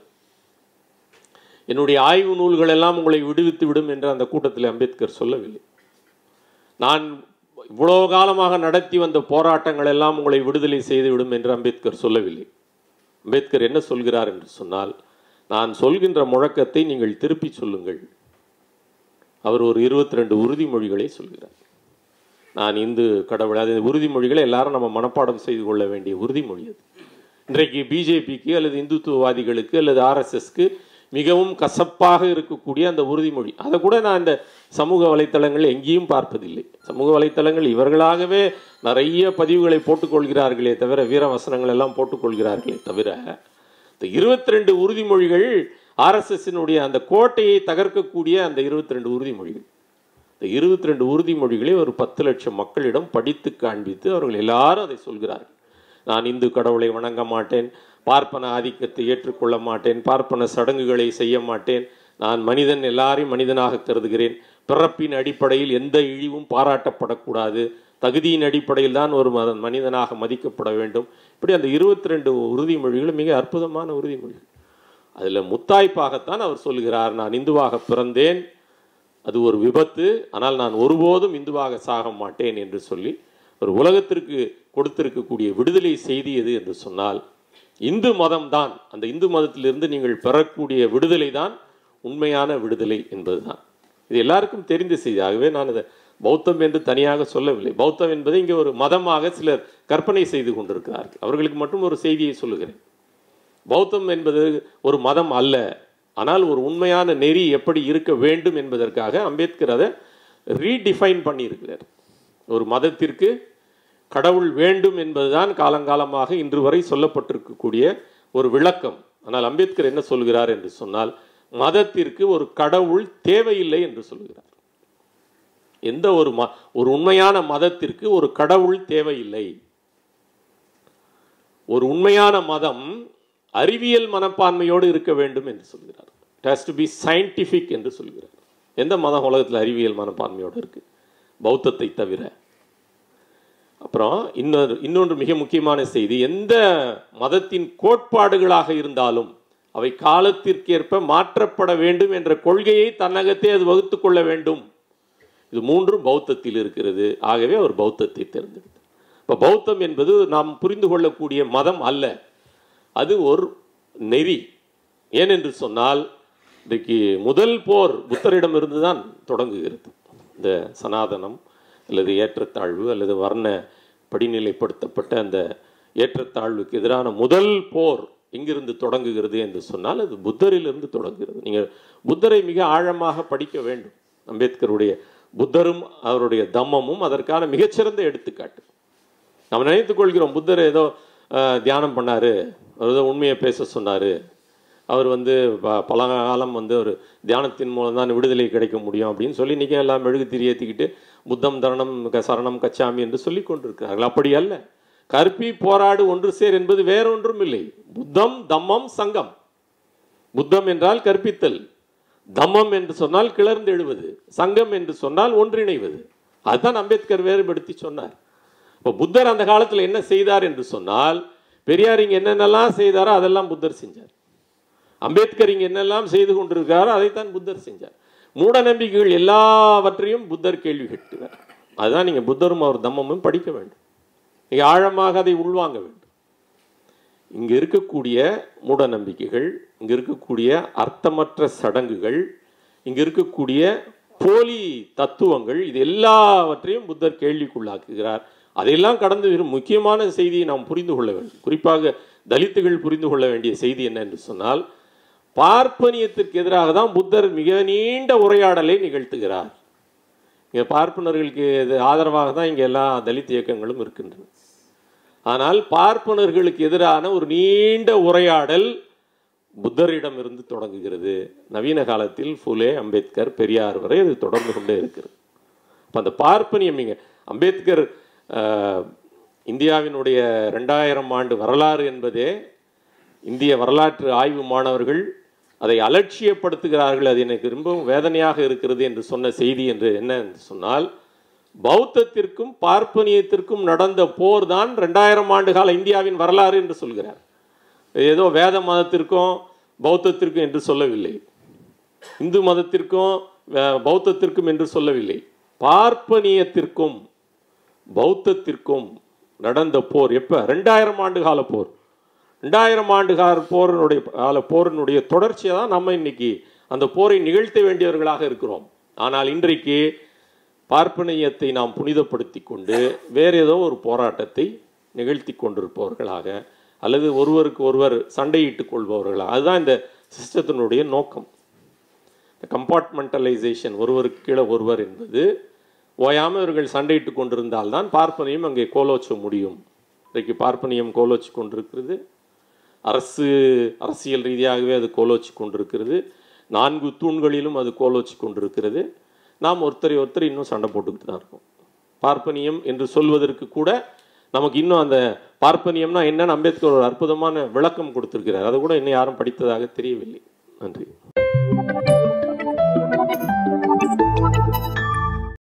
என்னுடைய ஆய்வு நூல்கள் எல்லாம் உங்களை விடுவித்து விடும் என்று அந்த கூட்டத்தில் அம்பேத்கர் சொல்லவில்லை நான் இவ்வளோ காலமாக நடத்தி வந்த போராட்டங்கள் எல்லாம் உங்களை விடுதலை செய்துவிடும் என்று அம்பேத்கர் சொல்லவில்லை அம்பேத்கர் என்ன சொல்கிறார் என்று சொன்னால் நான் சொல்கின்ற முழக்கத்தை நீங்கள் திருப்பி சொல்லுங்கள் அவர் ஒரு இருபத்தி ரெண்டு உறுதிமொழிகளை சொல்கிறார் நான் இந்து கடவுள் அது உறுதிமொழிகளை எல்லாரும் நம்ம மனப்பாடம் செய்து கொள்ள வேண்டிய உறுதிமொழி அது இன்றைக்கு பிஜேபிக்கு அல்லது இந்துத்துவவாதிகளுக்கு அல்லது ஆர்எஸ்எஸ்க்கு மிகவும் கசப்பாக இருக்கக்கூடிய அந்த உறுதிமொழி அதை கூட நான் இந்த சமூக வலைத்தளங்கள் எங்கேயும் பார்ப்பதில்லை சமூக வலைத்தளங்கள் இவர்களாகவே நிறைய பதிவுகளை போட்டுக்கொள்கிறார்களே தவிர வீரவசனங்கள் எல்லாம் போட்டுக்கொள்கிறார்களே தவிர இந்த இருபத்தி ரெண்டு உறுதிமொழிகள் ஆர்எஸ்எஸ்னுடைய அந்த கோட்டையை தகர்க்கக்கூடிய அந்த இருபத்தி ரெண்டு உறுதிமொழிகள் இந்த இருபத்தி ரெண்டு உறுதிமொழிகளை ஒரு பத்து லட்சம் மக்களிடம் படித்து காண்பித்து அவர்கள் எல்லாரும் அதை சொல்கிறார்கள் நான் இந்து கடவுளை வணங்க மாட்டேன் பார்ப்பன ஆதிக்கத்தை ஏற்றுக்கொள்ள மாட்டேன் பார்ப்பன சடங்குகளை செய்ய மாட்டேன் நான் மனிதன் எல்லாரையும் மனிதனாக கருதுகிறேன் பிறப்பின் அடிப்படையில் எந்த இழிவும் பாராட்டப்படக்கூடாது தகுதியின் அடிப்படையில் தான் ஒரு மத மனிதனாக மதிக்கப்பட வேண்டும் இப்படி அந்த இருபத்தி ரெண்டு உறுதிமொழிகளும் மிக அற்புதமான உறுதிமொழிகள் அதில் முத்தாய்ப்பாகத்தான் அவர் சொல்கிறார் நான் இந்துவாக பிறந்தேன் அது ஒரு விபத்து ஆனால் நான் ஒருபோதும் இந்துவாக சாக மாட்டேன் என்று சொல்லி ஒரு உலகத்திற்கு கொடுத்திருக்கக்கூடிய விடுதலை செய்தி எது என்று சொன்னால் இந்து மதம் தான் அந்த இந்து மதத்திலிருந்து நீங்கள் பெறக்கூடிய விடுதலை தான் உண்மையான விடுதலை என்பதுதான் இது எல்லாருக்கும் தெரிந்த செய்தி ஆகவே நான் இதை பௌத்தம் என்று தனியாக சொல்லவில்லை பௌத்தம் என்பதை இங்கே ஒரு மதமாக சிலர் கற்பனை செய்து கொண்டிருக்கிறார்கள் அவர்களுக்கு மட்டும் ஒரு செய்தியை சொல்லுகிறேன் பௌத்தம் என்பது ஒரு மதம் அல்ல ஆனால் ஒரு உண்மையான நெறி எப்படி இருக்க வேண்டும் என்பதற்காக அம்பேத்கர் அதை ரீடிஃபைன் பண்ணியிருக்கிறார் ஒரு மதத்திற்கு கடவுள் வேண்டும் என்பதுதான் காலங்காலமாக இன்று வரை சொல்லப்பட்டிருக்கக்கூடிய ஒரு விளக்கம் ஆனால் அம்பேத்கர் என்ன சொல்கிறார் என்று சொன்னால் மதத்திற்கு ஒரு கடவுள் தேவையில்லை என்று சொல்கிறார் எந்த ஒரு ம ஒரு உண்மையான மதத்திற்கு ஒரு கடவுள் தேவையில்லை ஒரு உண்மையான மதம் அறிவியல் மனப்பான்மையோடு இருக்க வேண்டும் என்று சொல்கிறார் it has to be scientific என்று சொல்கிறார் எந்த மதம் உலகத்தில் அறிவியல் மனப்பான்மையோடு இருக்கு பௌத்தத்தை தவிர அப்புறம் இன்னொரு இன்னொன்று மிக முக்கியமான செய்தி எந்த மதத்தின் கோட்பாடுகளாக இருந்தாலும் அவை காலத்திற்கேற்ப மாற்றப்பட வேண்டும் என்ற கொள்கையை தன்னகத்தே அது வகுத்து கொள்ள வேண்டும் இது மூன்றும் பௌத்தத்தில் இருக்கிறது ஆகவே அவர் பௌத்தத்தை தேர்ந்தெடுத்தார் இப்போ பௌத்தம் என்பது நாம் புரிந்து கொள்ளக்கூடிய மதம் அல்ல அது ஒரு நெறி ஏனென்று சொன்னால் இன்றைக்கு முதல் போர் புத்தரிடமிருந்து தான் தொடங்குகிறது இந்த சனாதனம் அல்லது ஏற்றத்தாழ்வு அல்லது வர்ண படிநிலைப்படுத்தப்பட்ட அந்த ஏற்றத்தாழ்வுக்கு எதிரான முதல் போர் எங்கிருந்து தொடங்குகிறது என்று சொன்னால் அது புத்தரிலிருந்து தொடங்குகிறது நீங்கள் புத்தரை மிக ஆழமாக படிக்க வேண்டும் அம்பேத்கருடைய புத்தரும் அவருடைய தம்மமும் அதற்கான மிகச்சிறந்த எடுத்துக்காட்டு நம்ம நினைத்துக் கொள்கிறோம் புத்தர் ஏதோ அஹ், தியானம் பண்ணாரு அவர் ஏதோ உண்மையை பேச சொன்னார் அவர் வந்து ப- பல காலம் வந்து ஒரு தியானத்தின் மூலம் தான் விடுதலை கிடைக்க முடியும் அப்படின்னு சொல்லி இன்றைக்கி எல்லாம் மெழுகு திரி ஏற்றிக்கிட்டு புத்தம் தரணம் க- சரணம் கச்சாமி என்று சொல்லி கொண்டிருக்கிறார்கள் அப்படி அல்ல கற்பி போராடு ஒன்று சேர் என்பது வேறொன்றும் இல்லை புத்தம் தம்மம் சங்கம் புத்தம் என்றால் கற்பித்தல் தம்மம் என்று சொன்னால் கிளர்ந்து எழுவது சங்கம் என்று சொன்னால் ஒன்றிணைவது அதுதான் அம்பேத்கர் வேறுபடுத்தி சொன்னார் இப்போ புத்தர் அந்த காலத்தில் என்ன செய்தார் என்று சொன்னால் பெரியார் இங்கே என்னென்னலாம் செய்தாரோ அதெல்லாம் புத்தர் செஞ்சார் அம்பேத்கர் இங்கே என்னெல்லாம் செய்து கொண்டிருக்காரோ அதைத்தான் புத்தர் செஞ்சார் மூட நம்பிக்கைகள் எல்லாவற்றையும் புத்தர் கேள்வி கேட்டுவார் அதுதான் நீங்கள் புத்தரும் அவர் தம்மமும் படிக்க வேண்டும் நீங்கள் ஆழமாக அதை உள்வாங்க வேண்டும் இங்கே இருக்கக்கூடிய மூட நம்பிக்கைகள் இங்கே இருக்கக்கூடிய அர்த்தமற்ற சடங்குகள் இங்கே இருக்கக்கூடிய போலி தத்துவங்கள் இது எல்லாவற்றையும் புத்தர் கேள்விக்குள்ளாக்குகிறார் அதையெல்லாம் கடந்து வரும் முக்கியமான செய்தியை நாம் புரிந்து கொள்ள வேண்டும் குறிப்பாக தலித்துகள் புரிந்து கொள்ள வேண்டிய செய்தி என்ன என்று சொன்னால் பார்ப்பனியத்திற்கு எதிராக தான் புத்தர் மிக நீண்ட உரையாடலை நிகழ்த்துகிறார் இங்கே பார்ப்பனர்களுக்கு இது ஆதரவாக தான் இங்கே எல்லா தலித் இயக்கங்களும் இருக்கின்றன ஆனால் பார்ப்பனர்களுக்கு எதிரான ஒரு நீண்ட உரையாடல் புத்தரிடம் இருந்து தொடங்குகிறது நவீன காலத்தில் ஃபுலே அம்பேத்கர் பெரியார் வரை அது தொடர்ந்து கொண்டே இருக்கிறது அப்போ அந்த பார்ப்பனியம் இங்கே அம்பேத்கர் ஆஹ், இந்தியாவினுடைய ரெண்டாயிரம் ஆண்டு வரலாறு என்பதே இந்திய வரலாற்று ஆய்வு மாணவர்கள் அதை அலட்சியப்படுத்துகிறார்கள் அது எனக்கு ரொம்பவும் வேதனையாக இருக்கிறது என்று சொன்ன செய்தி என்று என்ன என்று சொன்னால் பௌத்தத்திற்கும் பார்ப்பனியத்திற்கும் நடந்த போர் தான் ரெண்டாயிரம் ஆண்டு கால இந்தியாவின் வரலாறு என்று சொல்கிறார் ஏதோ வேத மதத்திற்கும் பௌத்தத்திற்கும் என்று சொல்லவில்லை இந்து மதத்திற்கும் அஹ், பௌத்தத்திற்கும் என்று சொல்லவில்லை பார்ப்பனியத்திற்கும் பௌத்தத்திற்கும் நடந்த போர் எப்போ ரெண்டாயிரம் ஆண்டு கால போர் ரெண்டாயிரம் ஆண்டு கால போரினுடைய கால போரினுடைய தொடர்ச்சியை தான் நம்ம இன்னைக்கு அந்த போரை நிகழ்த்த வேண்டியவர்களாக இருக்கிறோம் ஆனால் இன்றைக்கு பார்ப்பனியத்தை நாம் புனிதப்படுத்தி கொண்டு வேறு ஏதோ ஒரு போராட்டத்தை நிகழ்த்தி கொண்டிருப்பவர்களாக அல்லது ஒருவருக்கு ஒருவர் சண்டையிட்டுக் கொள்பவர்களாக அதுதான் இந்த சிஸ்டத்தினுடைய நோக்கம் கம்பார்ட்மெண்டலைசேஷன் ஒருவருக்கு கீழே ஒருவர் என்பது ஓயாமல் இவர்கள் சண்டையிட்டு கொண்டிருந்தால் தான் பார்ப்பனியம் அங்கே கோலோச்ச முடியும் இன்றைக்கு பார்ப்பனியம் கோலோச்சு கொண்டிருக்கிறது அரசு அரசியல் ரீதியாகவே அது கோலோச்சு கொண்டிருக்கிறது நான்கு தூண்களிலும் அது கோலோச்சு கொண்டிருக்கிறது நாம் ஒருத்தரை ஒருத்தர் இன்னும் சண்டை போட்டுக்கிட்டு தான் இருக்கோம் பார்ப்பனியம் என்று சொல்வதற்கு கூட நமக்கு இன்னும் அந்த பார்ப்பனியம்னா என்னன்னு அம்பேத்கர் ஒரு அற்புதமான விளக்கம் கொடுத்திருக்கிறார் அதை கூட இன்னும் யாரும் படித்ததாக தெரியவில்லை நன்றி